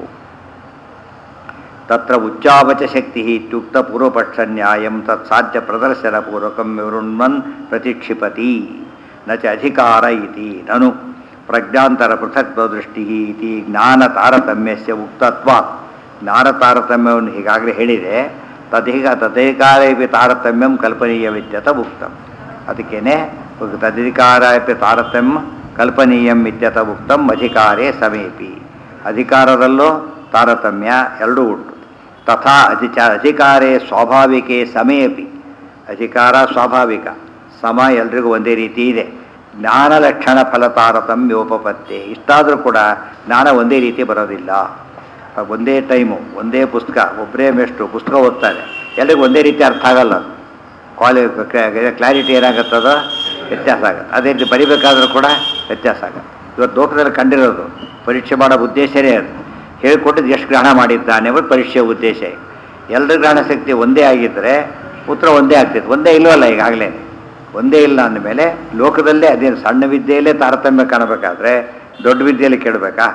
ತತ್ರ ಉಚ್ಚಾವಚ ಶಕ್ತಿ ಇತ್ಯುಕ್ತ ಪೂರ್ವಪಕ್ಷ ನ್ಯಾಯಂ ತತ್ ಸಾಧ್ಯ ಪ್ರದರ್ಶನ ಪೂರ್ವಕಂ ವಿವೃಣ್ಮನ್ ಪ್ರತಿಕ್ಷಿಪತಿ ನ ಚ ಅಧಿಕಾರ ಇತಿ ನನು ಪ್ರಜ್ಞಾಂತರ ಪೃಥಕ್ತ್ವ ದೃಷ್ಟಿ ಇತಿ ಜ್ಞಾನ ತಾರತಮ್ಯಸ್ಯ ಉಕ್ತತ್ವಾತ್ ಜ್ಞಾನ ತಾರತಮ್ಯವನ್ನು ಈಗಾಗಲೇ ಹೇಳಿದೆ ತದೇಕ ತದೇಕಾರೇಪಿ ತಾರತಮ್ಯಂ ಕಲ್ಪನೀಯವಿತ್ಯತ ಉಕ್ತಂ ಅದಕ್ಕೇನೆ ತದಧಿಕಾರಪಿ ತಾರತಮ್ಯ ಕಲ್ಪನೀಯಂ ಇತ್ಯತ ಉಕ್ತಂ ಅಧಿಕಾರೇ ಸಮೀಪಿ ಅಧಿಕಾರದಲ್ಲೂ ತಾರತಮ್ಯ ಎರಡೂ ಉಂಟು ತಥಾ ಅಧಿಚ ಅಧಿಕಾರೇ ಸ್ವಾಭಾವಿಕೆ ಸಮಯಪಿ ಅಧಿಕಾರ ಸ್ವಾಭಾವಿಕ ಸಮ ಎಲ್ರಿಗೂ ಒಂದೇ ರೀತಿ ಇದೆ ಜ್ಞಾನ ಲಕ್ಷಣ ಫಲ ತಾರತಮ್ಯೋಪಪತ್ತೆ ಇಷ್ಟಾದರೂ ಕೂಡ ಜ್ಞಾನ ಒಂದೇ ರೀತಿ ಬರೋದಿಲ್ಲ ಒಂದೇ ಟೈಮು ಒಂದೇ ಪುಸ್ತಕ ಒಬ್ಬರೇ ಮೆಷ್ಟು ಪುಸ್ತಕ ಓದ್ತಾರೆ ಎಲ್ರಿಗೂ ಒಂದೇ ರೀತಿ ಅರ್ಥ ಆಗಲ್ಲ ಅದು ಕ್ವಾಲಿ ಕ್ಲಾರಿಟಿ ಏನಾಗುತ್ತದ ವ್ಯತ್ಯಾಸ ಆಗುತ್ತೆ ಅದೇ ರೀತಿ ಬರಿಬೇಕಾದ್ರೂ ಕೂಡ ವ್ಯತ್ಯಾಸ ಆಗುತ್ತೆ ಇವತ್ತು ಲೋಕದಲ್ಲಿ ಕಂಡಿರೋದು ಪರೀಕ್ಷೆ ಮಾಡೋ ಉದ್ದೇಶನೇ ಅದು ಹೇಳಿಕೊಟ್ಟಿದ್ದು ಎಷ್ಟು ಗ್ರಹಣ ಮಾಡಿದ್ದಾನೆ ಅನ್ನೋದು ಪರೀಕ್ಷೆಯ ಉದ್ದೇಶ ಎಲ್ಲರ ಗ್ರಹಣ ಶಕ್ತಿ ಒಂದೇ ಆಗಿದ್ದರೆ ಉತ್ತರ ಒಂದೇ ಆಗ್ತಿತ್ತು ಒಂದೇ ಇಲ್ವಲ್ಲ ಈಗಾಗಲೇ ಒಂದೇ ಇಲ್ಲ ಅಂದಮೇಲೆ ಲೋಕದಲ್ಲೇ ಅದೇನು ಸಣ್ಣ ವಿದ್ಯೆಯಲ್ಲೇ ತಾರತಮ್ಯ ಕಾಣಬೇಕಾದ್ರೆ ದೊಡ್ಡ ವಿದ್ಯೆಯಲ್ಲಿ ಕೇಳಬೇಕಾ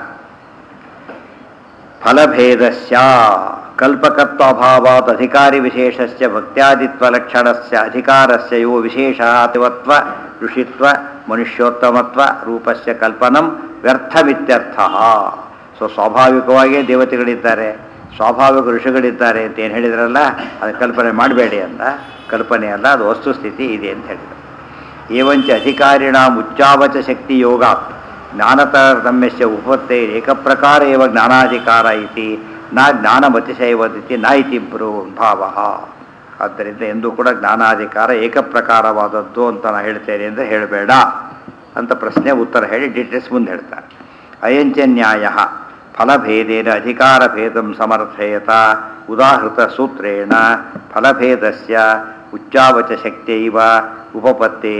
ಫಲಭೇದಸ್ಯ ಕಲ್ಪಕತ್ವಾಭಾವಾತ್ ಅಧಿಕಾರಿ ವಿಶೇಷಸ್ಯ ಭಕ್ತ್ಯಾದಿತ್ವ ಲಕ್ಷಣಸ್ಯ ಅಧಿಕಾರಸ್ಯ ಯೋ ವಿಶೇಷ ಅತಿವತ್ವ ಋಷಿತ್ವ ಮನುಷ್ಯೋತ್ತಮತ್ವ ರೂಪಸ್ಯ ಕಲ್ಪನಂ ವ್ಯರ್ಥಮಿತ್ಯರ್ಥ ಸೊ ಸ್ವಾಭಾವಿಕವಾಗಿಯೇ ದೇವತೆಗಳಿದ್ದಾರೆ ಸ್ವಾಭಾವಿಕ ಋಷಿಗಳಿದ್ದಾರೆ ಅಂತ ಏನು ಹೇಳಿದ್ರಲ್ಲ ಅದು ಕಲ್ಪನೆ ಮಾಡಬೇಡಿ ಅಂತ ಕಲ್ಪನೆ ಅಲ್ಲ ಅದು ವಸ್ತುಸ್ಥಿತಿ ಇದೆ ಅಂತ ಹೇಳಿದರು ಏವಂಚ ಅಧಿಕಾರಿಣ ಉಚ್ಚಾವಚ ಶಕ್ತಿ ಯೋಗಾತ್ ಜ್ಞಾನತಾರತಮ್ಯಸ್ಯ ಉಪತ್ತೇ ಏಕಪ್ರಕಾರ ಏವ ಜ್ಞಾನಾಧಿಕಾರ ಇತಿ ನ ಜ್ಞಾನಮತಿಶಯವದಿತಿ ನ ಇತಿ ಬ್ರೂ ಭಾವ ಆದ್ದರಿಂದ ಎಂದೂ ಕೂಡ ಜ್ಞಾನಾಧಿಕಾರ ಏಕಪ್ರಕಾರವಾದದ್ದು ಅಂತ ನಾನು ಹೇಳ್ತೇನೆ ಅಂದರೆ ಹೇಳಬೇಡ ಅಂತ ಪ್ರಶ್ನೆ ಉತ್ತರ ಹೇಳಿ ಡೀಟೇಲ್ಸ್ ಮುಂದೆ ಹೇಳ್ತಾರೆ ಅಯಂಚ ನ್ಯಾಯ ಫಲಭೇದೇನ ಅಧಿಕಾರಭೇದಂ ಸಮರ್ಥಯತ ಉದಾಹೃತ ಸೂತ್ರೇಣ ಫಲಭೇದಸ್ಯ ಉಚ್ಚಾವಚ ಶಕ್ತಿಯೈವ ಉಪಪತ್ತೇ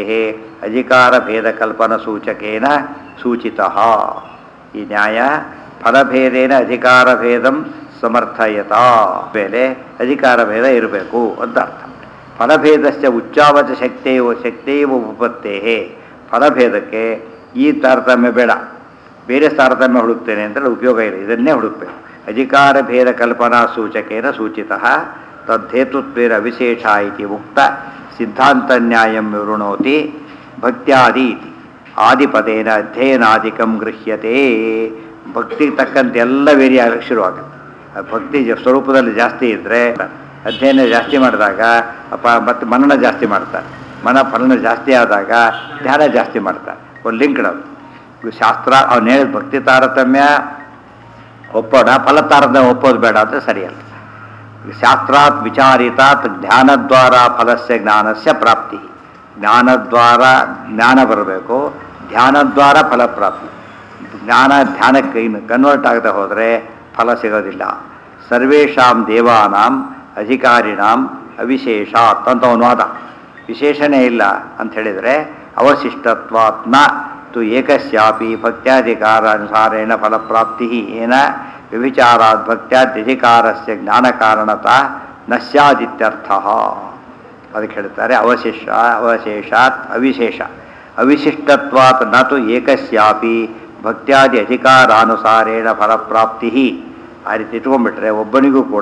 ಅಧಿಕಾರಭೇದಕಲ್ಪನಸೂಚಕೇನ ಸೂಚಿತ ಈ ನ್ಯಾಯ ಫಲಭೇದೇನ ಅಧಿಕಾರಭೇದಂ ಸಮರ್ಥಯತ ಮೇಲೆ ಅಧಿಕಾರಭೇದ ಇರಬೇಕು ಅಂತ ಅರ್ಥ ಫಲಭೇದಸ್ಯ ಉಚ್ಚಾವಚ ಶಕ್ತಿಯು ಶಕ್ತಿಯು ಉಪಪತ್ತೇ ಫಲಭೇದಕ್ಕೆ ಈ ತಾರತಮ್ಯ ಬೇಡ ಬೇರೆ ತಾರತಮ್ಯ ಹುಡುಕ್ತೇನೆ ಅಂತ ಉಪಯೋಗ ಇಲ್ಲ ಇದನ್ನೇ ಹುಡುಕ್ಬೇಕು ಅಧಿಕಾರ ಭೇದ ಕಲ್ಪನಾ ಸೂಚಕೇನ ಸೂಚಿತ ತದ್ದೇತುತ್ವೇನ ವಿಶೇಷ ಇತಿ ಉಕ್ತ ಸಿದ್ಧಾಂತ ನ್ಯಾಯಂ ವಿವೃಣೋತಿ ಭಕ್ತ್ಯಾದಿ ಇತಿ ಆದಿಪದೇನ ಅಧ್ಯಯನಾದಿಕಂ ಗೃಹ್ಯತೆ ಭಕ್ತಿಗೆ ತಕ್ಕಂತೆ ಎಲ್ಲ ವೇರಿ ಆಗಕ್ಕೆ ಶುರುವಾಗುತ್ತೆ ಆ ಭಕ್ತಿ ಜ- ಸ್ವರೂಪದಲ್ಲಿ ಜಾಸ್ತಿ ಇದ್ದರೆ ಅಧ್ಯಯನ ಜಾಸ್ತಿ ಮಾಡಿದಾಗ ಅಪ ಮತ್ತು ಮನನ ಜಾಸ್ತಿ ಮಾಡ್ತಾರೆ ಮನ ಫಲನ ಜಾಸ್ತಿ ಆದಾಗ ಧ್ಯಾನ ಜಾಸ್ತಿ ಮಾಡ್ತಾರೆ ಒಂದು ಲಿಂಕ್ ಅದು ಇದು ಶಾಸ್ತ್ರ ಅವ್ನು ಹೇಳಿದ ಭಕ್ತಿ ತಾರತಮ್ಯ ಒಪ್ಪೋಣ ಫಲ ತಾರತಮ್ಯ ಒಪ್ಪೋದು ಬೇಡ ಅಂದರೆ ಸರಿಯಲ್ಲ ಶಾಸ್ತ್ರಾತ್ ವಿಚಾರಿತಾತ್ ಧ್ಯಾನದ್ವಾರ ಫಲಸ್ಯ ಜ್ಞಾನಸ್ಯ ಪ್ರಾಪ್ತಿ ಜ್ಞಾನದ್ವಾರ ಜ್ಞಾನ ಬರಬೇಕು ಧ್ಯಾನದ್ವಾರ ಫಲ ಪ್ರಾಪ್ತಿ ಜ್ಞಾನ ಧ್ಯಾನಕ್ಕೆ ಇನ್ನು ಕನ್ವರ್ಟ್ ಆಗದೆ ಹೋದರೆ ಫಲ ಸಿಗೋದಿಲ್ಲ ಸರ್ವೇಷಾಂ ದೇವಾನಾಂ ಅಧಿಕಾರಿಣಾಂ ಅವಿಶೇಷಾತ್ ಅಂತ ಅವನು ವಾದ ವಿಶೇಷಣೇ ಇಲ್ಲ ಅಂತ ಹೇಳಿದರೆ ಅವಶಿಷ್ಟತ್ವಾತ್ ನ ತು ಏಕಸ್ಯಾಪಿ ಭಕ್ತ್ಯಾಧಿಕಾರಾನುಸಾರೇಣ ಫಲಪ್ರಾಪ್ತಿ ಏನ ವ್ಯಭಿಚಾರಾತ್ ಭಕ್ತ್ಯಾಧ್ಯಧಿಕಾರಸ್ಯ ಜ್ಞಾನಕಾರಣತ ನ ಸ್ಯಾದಿತ್ಯರ್ಥ ಅದಕ್ಕೆ ಹೇಳ್ತಾರೆ ಅವಶೇಷ ಅವಶೇಷಾತ್ ಅವಿಶೇಷ ಅವಿಶಿಷ್ಟತ್ವಾತ್ ನ ತು ಏಕಸ್ಯಾಪಿ ಭಕ್ತ್ಯಾದಿ ಅಧಿಕಾರಾನುಸಾರೇಣ ಫಲಪ್ರಾಪ್ತಿ ಆ ರೀತಿ ಇಟ್ಕೊಂಡ್ಬಿಟ್ರೆ ಒಬ್ಬನಿಗೂ ಕೂಡ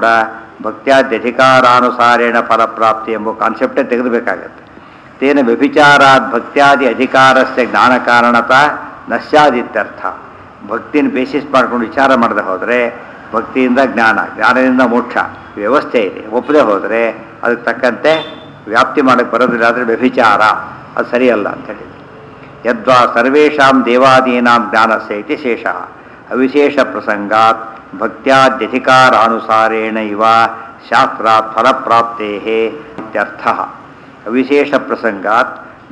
ಭಕ್ತ್ಯಾದ್ಯಧಿಕಾರಾನುಸಾರೇಣ ಫಲಪ್ರಾಪ್ತಿ ಎಂಬ ಕಾನ್ಸೆಪ್ಟೇ ತೆಗೆದುಬೇಕಾಗತ್ತೆ ತೇನ ವ್ಯಭಿಚಾರಾತ್ ಭಕ್ತ್ಯಾದಿ ಅಧಿಕಾರಸ್ಯ ಜ್ಞಾನ ಕಾರಣತ ನಶ್ಯಾದಿತ್ಯರ್ಥ ಭಕ್ತಿನ ಬೇಸಿಸ್ ಮಾಡ್ಕೊಂಡು ವಿಚಾರ ಮಾಡದೆ ಹೋದರೆ ಭಕ್ತಿಯಿಂದ ಜ್ಞಾನ ಜ್ಞಾನದಿಂದ ಮೋಕ್ಷ ವ್ಯವಸ್ಥೆ ಇದೆ ಒಪ್ಪದೆ ಹೋದರೆ ಅದಕ್ಕೆ ತಕ್ಕಂತೆ ವ್ಯಾಪ್ತಿ ಮಾಡಕ್ಕೆ ಬರೋದಿಲ್ಲ ಆದರೆ ವ್ಯಭಿಚಾರ ಅದು ಸರಿಯಲ್ಲ ಅಂತ ಹೇಳಿ ಯದ್ವಾ ಸರ್ವೇಷಾಂ ದೇವಾದೀನಾಂ ಜ್ಞಾನಸ್ಯ ಇತಿ ಶೇಷ ಅವಿಶೇಷ ಪ್ರಸಂಗಾತ್ ಭಕ್ತ್ಯಾದ್ಯಧಿಕಾರಾನುಸಾರೇಣ ಇವ ಶಾಸ್ತ್ರಾತ್ ಫಲಪ್ರಾಪ್ತೇ ಇತ್ಯರ್ಥ ಅವಿಶೇಷ ಪ್ರಸಂಗಾತ್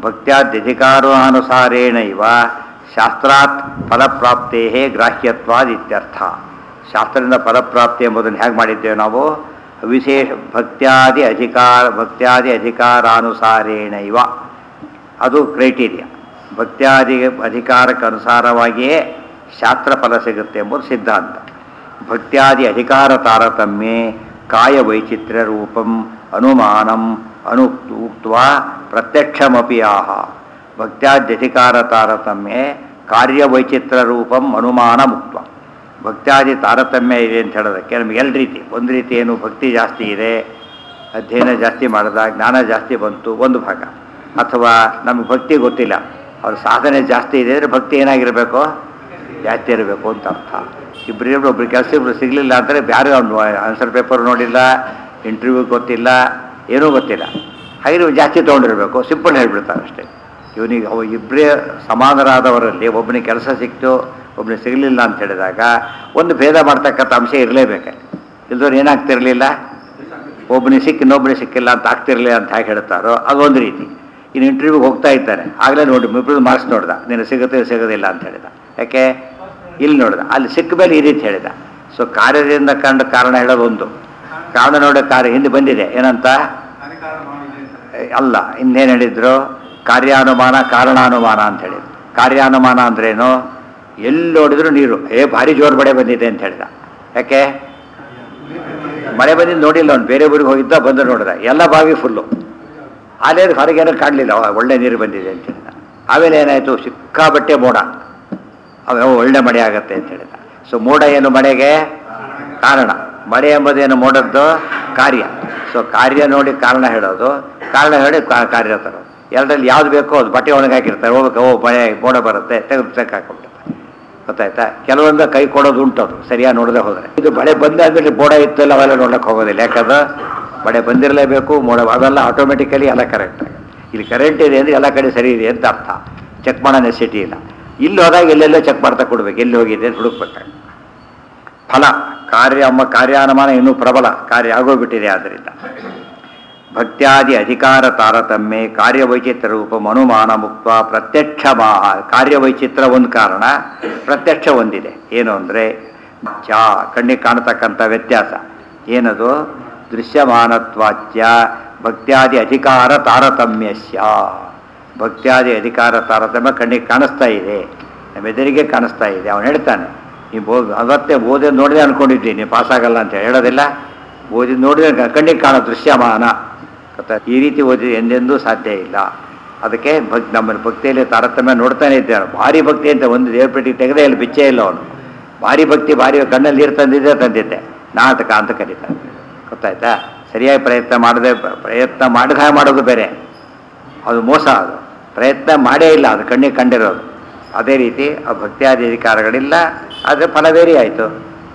ಭಕ್ತ್ಯಾದ್ಯಧಿಕಾರಾನುಸಾರೇಣ ಇವ ಶಾಸ್ತ್ರಾತ್ ಫಲಪ್ರಾಪ್ತೇ ಗ್ರಾಹ್ಯತ್ವಾದ್ ಇತ್ಯರ್ಥ ಶಾಸ್ತ್ರದಿಂದ ಫಲಪ್ರಾಪ್ತಿ ಎಂಬುದನ್ನು ಹೇಗೆ ಮಾಡಿದ್ದೇವೆ ನಾವು ವಿಶೇಷ ಭಕ್ತ್ಯಾದಿ ಅಧಿಕಾರ ಭಕ್ತ್ಯಾದಿ ಅಧಿಕಾರಾನುಸಾರೇಣ ಇವ ಅದು ಕ್ರೈಟೀರಿಯಾ ಭಕ್ತ್ಯಾದಿ ಅಧಿಕಾರಕ್ಕೆ ಅನುಸಾರವಾಗಿಯೇ ಶಾಸ್ತ್ರ ಫಲ ಸಿಗುತ್ತೆ ಎಂಬುದು ಸಿದ್ಧಾಂತ ಭಕ್ತ್ಯಾದಿ ಅಧಿಕಾರ ತಾರತಮ್ಯ ಕಾಯ ವೈಚಿತ್ರ್ಯ ರೂಪಂ ಅನುಮಾನಂ ಅನು ಉಕ್ತ ಪ್ರತ್ಯಕ್ಷಮಪಿ ಆಹ ಭಕ್ತ್ಯಾದ್ಯಧಿಕಾರ ತಾರತಮ್ಯ ಕಾರ್ಯವೈಚಿತ್ರ ರೂಪಂ ಅನುಮಾನ ಮುಕ್ತ ಭಕ್ತ್ಯಾದಿ ತಾರತಮ್ಯ ಇದೆ ಅಂತ ಹೇಳೋದಕ್ಕೆ ನಮ್ಗೆ ಎರಡು ರೀತಿ ಒಂದು ರೀತಿ ಏನು ಭಕ್ತಿ ಜಾಸ್ತಿ ಇದೆ ಅಧ್ಯಯನ ಜಾಸ್ತಿ ಮಾಡಿದ ಜ್ಞಾನ ಜಾಸ್ತಿ ಬಂತು ಒಂದು ಭಾಗ ಅಥವಾ ನಮಗೆ ಭಕ್ತಿ ಗೊತ್ತಿಲ್ಲ ಅವ್ರ ಸಾಧನೆ ಜಾಸ್ತಿ ಇದೆ ಅಂದರೆ ಭಕ್ತಿ ಏನಾಗಿರಬೇಕು ಜಾಸ್ತಿ ಇರಬೇಕು ಅಂತ ಅರ್ಥ ಇಬ್ಬರು ಒಬ್ರು ಕೆಲಸ ಇಬ್ಬರು ಸಿಗಲಿಲ್ಲ ಅಂದರೆ ಬೇರೆ ಅವ್ನು ಆನ್ಸರ್ ಪೇಪರ್ ನೋಡಿಲ್ಲ ಇಂಟರ್ವ್ಯೂ ಗೊತ್ತಿಲ್ಲ ಏನೂ ಗೊತ್ತಿಲ್ಲ ಹಾಗೆ ನೀವು ಜಾಸ್ತಿ ತೊಗೊಂಡಿರಬೇಕು ಸಿಂಪಲ್ ಹೇಳ್ಬಿಡ್ತಾರೆ ಅಷ್ಟೇ ಇವನಿಗೆ ಅವ ಇಬ್ಬರೇ ಸಮಾನರಾದವರಲ್ಲಿ ಒಬ್ಬನಿಗೆ ಕೆಲಸ ಸಿಕ್ತು ಒಬ್ಬನಿಗೆ ಸಿಗಲಿಲ್ಲ ಅಂತ ಹೇಳಿದಾಗ ಒಂದು ಭೇದ ಮಾಡ್ತಕ್ಕಂಥ ಅಂಶ ಇರಲೇಬೇಕು ಇಲ್ದವ್ರು ಏನಾಗ್ತಿರಲಿಲ್ಲ ಒಬ್ಬನಿಗೆ ಸಿಕ್ಕಿ ಇನ್ನೊಬ್ಬನಿಗೆ ಸಿಕ್ಕಿಲ್ಲ ಅಂತ ಆಗ್ತಿರಲಿಲ್ಲ ಅಂತ ಹೇಗೆ ಹೇಳ್ತಾರೋ ಅದೊಂದು ರೀತಿ ಇನ್ನು ಇಂಟರ್ವ್ಯೂಗೆ ಹೋಗ್ತಾ ಇದ್ದಾರೆ ಆಗಲೇ ನೋಡಿ ಇಬ್ಬರು ಮಾರ್ಕ್ಸ್ ನೋಡ್ದ ನೀನು ಸಿಗುತ್ತೆ ಸಿಗೋದಿಲ್ಲ ಅಂತ ಹೇಳಿದ ಯಾಕೆ ಇಲ್ಲಿ ನೋಡ್ದ ಅಲ್ಲಿ ಸಿಕ್ಕ ಮೇಲೆ ಈ ರೀತಿ ಹೇಳಿದ ಸೊ ಕಾರ್ಯದಿಂದ ಕಂಡ ಕಾರಣ ಹೇಳೋದು ಒಂದು ಕಾರಣ ನೋಡೋ ಕಾರ್ಯ ಹಿಂದೆ ಬಂದಿದೆ ಏನಂತ ಅಲ್ಲ ಇನ್ನೇನು ಹೇಳಿದ್ರು ಕಾರ್ಯಾನುಮಾನ ಕಾರಣಾನುಮಾನ ಅಂತ ಹೇಳಿದ್ರು ಕಾರ್ಯಾನುಮಾನ ಅಂದ್ರೇನು ಎಲ್ಲಿ ನೋಡಿದ್ರು ನೀರು ಏ ಭಾರಿ ಜೋರು ಮಳೆ ಬಂದಿದೆ ಅಂತ ಹೇಳಿದ ಯಾಕೆ ಮಳೆ ಬಂದಿದ್ದು ನೋಡಿಲ್ಲ ಅವ್ನು ಬೇರೆ ಊರಿಗೆ ಹೋಗಿದ್ದ ಬಂದು ನೋಡಿದ ಎಲ್ಲ ಬಾವಿ ಫುಲ್ಲು ಅಲ್ಲೇ ಹೊರಗೇನೋ ಕಾಣಲಿಲ್ಲ ಒಳ್ಳೆ ನೀರು ಬಂದಿದೆ ಅಂತ ಹೇಳಿದ ಆಮೇಲೆ ಏನಾಯಿತು ಸಿಕ್ಕಾಬಟ್ಟೆ ಮೋಡ ಅವ ಒಳ್ಳೆ ಮಳೆ ಆಗತ್ತೆ ಅಂತ ಹೇಳಿದ ಸೊ ಮೋಡ ಏನು ಮಳೆಗೆ ಕಾರಣ ಮಳೆ ಎಂಬುದೇನು ಮೋಡದ್ದು ಕಾರ್ಯ ಸೊ ಕಾರ್ಯ ನೋಡಿ ಕಾರಣ ಹೇಳೋದು ಕಾರಣ ಹೇಳಿ ಕಾ- ಕಾರ್ಯ ತರೋದು ಎರಡರಲ್ಲಿ ಯಾವ್ದು ಬೇಕೋ ಅದು ಬಟ್ಟೆ ಒಣಗಾಕಿರ್ತಾರೆ ಹೋಗ್ಬೇಕು ಓ ಮಳೆ ಮೋಡ ಬರುತ್ತೆ ತೆಗೆದು ತೆಕ್ಕಾಕೊಂಡ್ಬಿಡ್ತಾರೆ ಗೊತ್ತಾಯ್ತಾ ಕೆಲವೊಂದು ಕೈ ಕೊಡೋದು ಉಂಟು ಅದು ಸರಿಯಾಗಿ ನೋಡದೆ ಹೋದರೆ ಇದು ಮಳೆ ಬಂದಾದ್ಮೇಲೆ ಮೋಡ ಇತ್ತಲ್ಲ ಅವೆಲ್ಲ ನೋಡಕ್ಕೆ ಹೋಗೋದಿಲ್ಲ ಯಾಕಂದ್ರೆ ಮಳೆ ಬಂದಿರಲೇಬೇಕು ಮೋಡ ಅವೆಲ್ಲ ಆಟೋಮೆಟಿಕಲಿ ಎಲ್ಲ ಕರೆಕ್ಟ್ ಇಲ್ಲಿ ಕರೆಂಟ್ ಇದೆ ಅಂದರೆ ಎಲ್ಲ ಕಡೆ ಸರಿ ಇದೆ ಅಂತ ಅರ್ಥ ಚೆಕ್ ಮಾಡೋ ನೆಸಿಟಿ ಇಲ್ಲ ಇಲ್ಲಿ ಹೋದಾಗ ಎಲ್ಲೆಲ್ಲೋ ಚೆಕ್ ಮಾಡ್ತಾ ಕೊಡ್ಬೇಕು ಎಲ್ಲಿ ಹೋಗಿದೆ ಅಂತ ಹುಡುಕ್ಬೇಕಾಗ ಫಲ ಕಾರ್ಯ ಅಮ್ಮ ಕಾರ್ಯಾನುಮಾನ ಇನ್ನೂ ಪ್ರಬಲ ಕಾರ್ಯ ಆಗೋಗ್ಬಿಟ್ಟಿದೆ ಆದ್ದರಿಂದ ಭಕ್ತ್ಯಾದಿ ಅಧಿಕಾರ ತಾರತಮ್ಯ ಕಾರ್ಯವೈಚಿತ್ರ ರೂಪ ಅನುಮಾನ ಮುಕ್ತ ಪ್ರತ್ಯಕ್ಷ ಮಾಹ ಕಾರ್ಯವೈಚಿತ್ರ ಒಂದು ಕಾರಣ ಪ್ರತ್ಯಕ್ಷ ಒಂದಿದೆ ಏನು ಅಂದರೆ ಚಾ ಕಣ್ಣಿಗೆ ಕಾಣತಕ್ಕಂಥ ವ್ಯತ್ಯಾಸ ಏನದು ದೃಶ್ಯಮಾನತ್ವಾಚ್ಯ ಭಕ್ತ್ಯಾದಿ ಅಧಿಕಾರ ತಾರತಮ್ಯಸ್ಯ ಭಕ್ತ್ಯಾದಿ ಅಧಿಕಾರ ತಾರತಮ್ಯ ಕಣ್ಣಿಗೆ ಕಾಣಿಸ್ತಾ ಇದೆ ನಮ್ಮ ಎದುರಿಗೆ ಕಾಣಿಸ್ತಾ ಇದೆ ಅವನು ಹೇಳ್ತಾನೆ ನೀವು ಬೋ ಅವತ್ತೇ ಓದಿ ನೋಡಿದೆ ಅನ್ಕೊಂಡಿದ್ದೀನಿ ನೀವು ಪಾಸಾಗಲ್ಲ ಅಂತ ಹೇಳೋದಿಲ್ಲ ಓದಿ ನೋಡಿದ್ರೆ ಕಣ್ಣಿಗೆ ಕಾಣೋ ದೃಶ್ಯಮಾನ ಗೊತ್ತಾ ಈ ರೀತಿ ಓದಿ ಎಂದೆಂದೂ ಸಾಧ್ಯ ಇಲ್ಲ ಅದಕ್ಕೆ ಭಕ್ ನಮ್ಮಲ್ಲಿ ಭಕ್ತಿಯಲ್ಲಿ ತಾರತಮ್ಯ ನೋಡ್ತಾನೆ ಇದ್ದಾನೆ ಭಾರಿ ಭಕ್ತಿ ಅಂತ ಒಂದು ದೇವಪೇಟೆಗೆ ತೆಗೆದೇ ಇಲ್ಲಿ ಬಿಚ್ಚೇ ಇಲ್ಲ ಅವನು ಭಾರಿ ಭಕ್ತಿ ಭಾರಿ ಕಣ್ಣಲ್ಲಿ ನೀರು ತಂದಿದ್ದೆ ತಂದಿದ್ದೆ ನಾಟಕ ಅಂತ ಕರೀತಾರೆ ಗೊತ್ತಾಯ್ತಾ ಸರಿಯಾಗಿ ಪ್ರಯತ್ನ ಮಾಡದೆ ಪ್ರಯತ್ನ ಮಾಡಿದ ಹಾಗೆ ಮಾಡೋದು ಬೇರೆ ಅದು ಮೋಸ ಅದು ಪ್ರಯತ್ನ ಮಾಡೇ ಇಲ್ಲ ಅದು ಕಣ್ಣಿಗೆ ಕಂಡಿರೋದು ಅದೇ ರೀತಿ ಆ ಭಕ್ತಿಯಾದಿ ಅಧಿಕಾರಗಳಿಲ್ಲ ಆದರೆ ಫಲ ಬೇರೆ ಆಯಿತು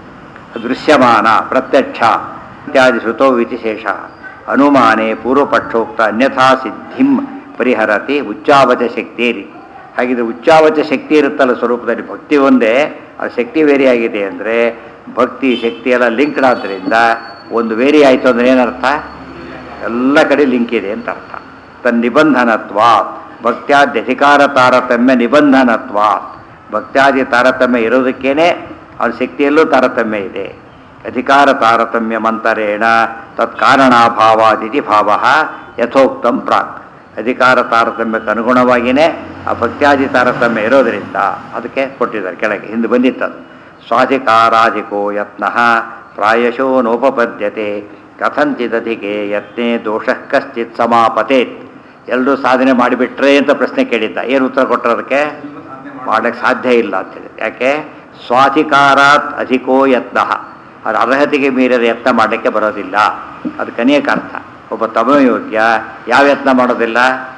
ದೃಶ್ಯಮಾನ ಪ್ರತ್ಯಕ್ಷ ಇತ್ಯಾದಿ ಶ್ರುತೋ ವಿಶೇಷ ಅನುಮಾನೆ ಪೂರ್ವಪಕ್ಷೋಕ್ತ ಅನ್ಯಥಾ ಸಿದ್ಧಿಂ ಪರಿಹರತಿ ಉಚ್ಚಾವಚ ಶಕ್ತಿರಿ ಹಾಗಿದ್ರೆ ಉಚ್ಚಾವಚ ಶಕ್ತಿ ಇರುತ್ತಲ್ಲ ಸ್ವರೂಪದಲ್ಲಿ ಭಕ್ತಿ ಒಂದೇ ಆ ಶಕ್ತಿ ವೇರಿ ಆಗಿದೆ ಅಂದರೆ ಭಕ್ತಿ ಶಕ್ತಿ ಎಲ್ಲ ಲಿಂಕ್ಡ್ ಆದ್ದರಿಂದ ಒಂದು ವೇರಿ ಆಯಿತು ಅಂದರೆ ಏನರ್ಥ ಎಲ್ಲ ಕಡೆ ಲಿಂಕ್ ಇದೆ ಅಂತ ಅರ್ಥ ತನ್ನ ನಿಬಂಧನತ್ವ ಭಕ್ತ್ಯಾದ್ಯಧಿಕಾರ ತಾರತಮ್ಯ ನಿಬಂಧನತ್ವ ಭಕ್ತ್ಯಾದಿ ತಾರತಮ್ಯ ಇರೋದಕ್ಕೇನೆ ಅವ್ರ ಶಕ್ತಿಯಲ್ಲೂ ತಾರತಮ್ಯ ಇದೆ ಅಧಿಕಾರ ತಾರತಮ್ಯ ಮಂತರೇಣ ತತ್ಕಾರಣಾಭಾವಾದಿತಿ ಭಾವ ಯಥೋಕ್ತಂ ಪ್ರಾಕ್ ಅಧಿಕಾರ ತಾರತಮ್ಯಕ್ಕೆ ಅನುಗುಣವಾಗಿಯೇ ಆ ಭಕ್ತ್ಯಾದಿ ತಾರತಮ್ಯ ಇರೋದರಿಂದ ಅದಕ್ಕೆ ಕೊಟ್ಟಿದ್ದಾರೆ ಕೆಳಗೆ ಹಿಂದೆ ಬಂದಿತ್ತದು ಸ್ವಾಧಿಕಾರಾಧಿಕೋ ಯತ್ನ ಪ್ರಾಯಶೋ ನೋಪಪದ್ಯತೆ ಕಥಂಚಿದಧಿಕೆ ಯತ್ನೆ ದೋಷ ಕಶ್ಚಿತ್ ಸಮಾಪತೇತ್ ಎಲ್ಲರೂ ಸಾಧನೆ ಮಾಡಿಬಿಟ್ರೆ ಅಂತ ಪ್ರಶ್ನೆ ಕೇಳಿದ್ದ ಏನು ಉತ್ತರ ಕೊಟ್ಟರು ಅದಕ್ಕೆ ಮಾಡಕ್ಕೆ ಸಾಧ್ಯ ಇಲ್ಲ ಅಂತೇಳಿ ಯಾಕೆ ಸ್ವಾಧಿಕಾರಾತ್ ಅಧಿಕೋ ಯತ್ನ ಅದು ಅರ್ಹತೆಗೆ ಮೀರಿದ ಯತ್ನ ಮಾಡಲಿಕ್ಕೆ ಬರೋದಿಲ್ಲ ಅದು ಅನೇಕ ಅರ್ಥ ಒಬ್ಬ ತಮಯೋಗ್ಯ ಯಾವ ಯತ್ನ ಮಾಡೋದಿಲ್ಲ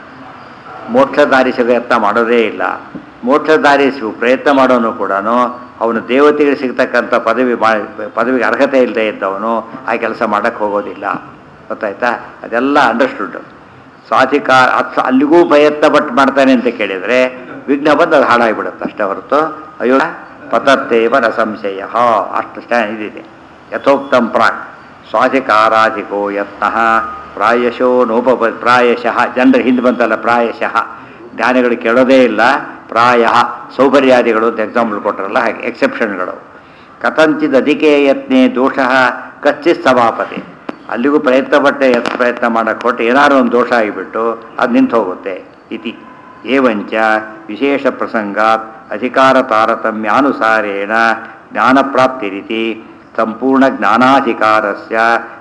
ಮೋಕ್ಷದಾರಿ ಸಿಗೋ ಯತ್ನ ಮಾಡೋದೇ ಇಲ್ಲ ಮೋಕ್ಷದಾರಿ ಸಿಗು ಪ್ರಯತ್ನ ಮಾಡೋನು ಕೂಡ ಅವನು ದೇವತೆಗೆ ಸಿಗ್ತಕ್ಕಂಥ ಪದವಿ ಮಾ ಪದವಿಗೆ ಅರ್ಹತೆ ಇಲ್ಲದೆ ಇದ್ದವನು ಆ ಕೆಲಸ ಮಾಡೋಕ್ಕೆ ಹೋಗೋದಿಲ್ಲ ಗೊತ್ತಾಯ್ತಾ ಅದೆಲ್ಲ ಅಂಡರ್ಸ್ಟುಡ್ ಸ್ವಾಧಿಕಾರ ಅತ್ ಅಲ್ಲಿಗೂ ಪ್ರಯತ್ನ ಪಟ್ಟು ಮಾಡ್ತಾನೆ ಅಂತ ಕೇಳಿದರೆ ವಿಘ್ನ ಬಂದು ಅದು ಹಾಳಾಗಿಬಿಡುತ್ತೆ ಅಷ್ಟೇ ಹೊರತು ಅಯ್ಯೋ ಪತತ್ತೇವ ನ ಸಂಶಯ ಅಷ್ಟು ಸ್ಟ್ಯಾ ಇದಿದೆ ಯಥೋಕ್ತಂ ಪ್ರಾಕ್ ಸ್ವಾಧಿಕಾರಾಧಿಕೋ ಯತ್ನ ಪ್ರಾಯಶೋ ನೋಪಪ ಪ್ರಾಯಶಃ ಜನರ ಹಿಂದೆ ಬಂತಲ್ಲ ಪ್ರಾಯಶಃ ಜ್ಞಾನಿಗಳು ಕೇಳೋದೇ ಇಲ್ಲ ಪ್ರಾಯ ಸೌಕರ್ಯಾದಿಗಳು ಅಂತ ಎಕ್ಸಾಂಪಲ್ ಕೊಟ್ಟರಲ್ಲ ಹಾಗೆ ಎಕ್ಸೆಪ್ಷನ್ಗಳು ಕಥಂಚಿದ್ ಅಧಿಕೆ ಯತ್ನೆ ದೋಷ ಕಚ್ಚಿತ್ ಸಮಾಪತೆ ಅಲ್ಲಿಗೂ ಪ್ರಯತ್ನ ಪಟ್ಟೆ ಯತ್ ಪ್ರಯತ್ನ ಮಾಡೋಕ್ಕೆ ಕೊಟ್ಟು ಏನಾದ್ರು ಒಂದು ದೋಷ ಆಗಿಬಿಟ್ಟು ಅದು ನಿಂತು ಹೋಗುತ್ತೆ ಇತಿ ಏವಂಚ ವಿಶೇಷ ಪ್ರಸಂಗಾತ್ ಅಧಿಕಾರ ತಾರತಮ್ಯಾನುಸಾರೇಣ ಜ್ಞಾನಪ್ರಾಪ್ತಿರಿತಿ ಸಂಪೂರ್ಣ ಜ್ಞಾನಾಧಿಕಾರಸ್ಯ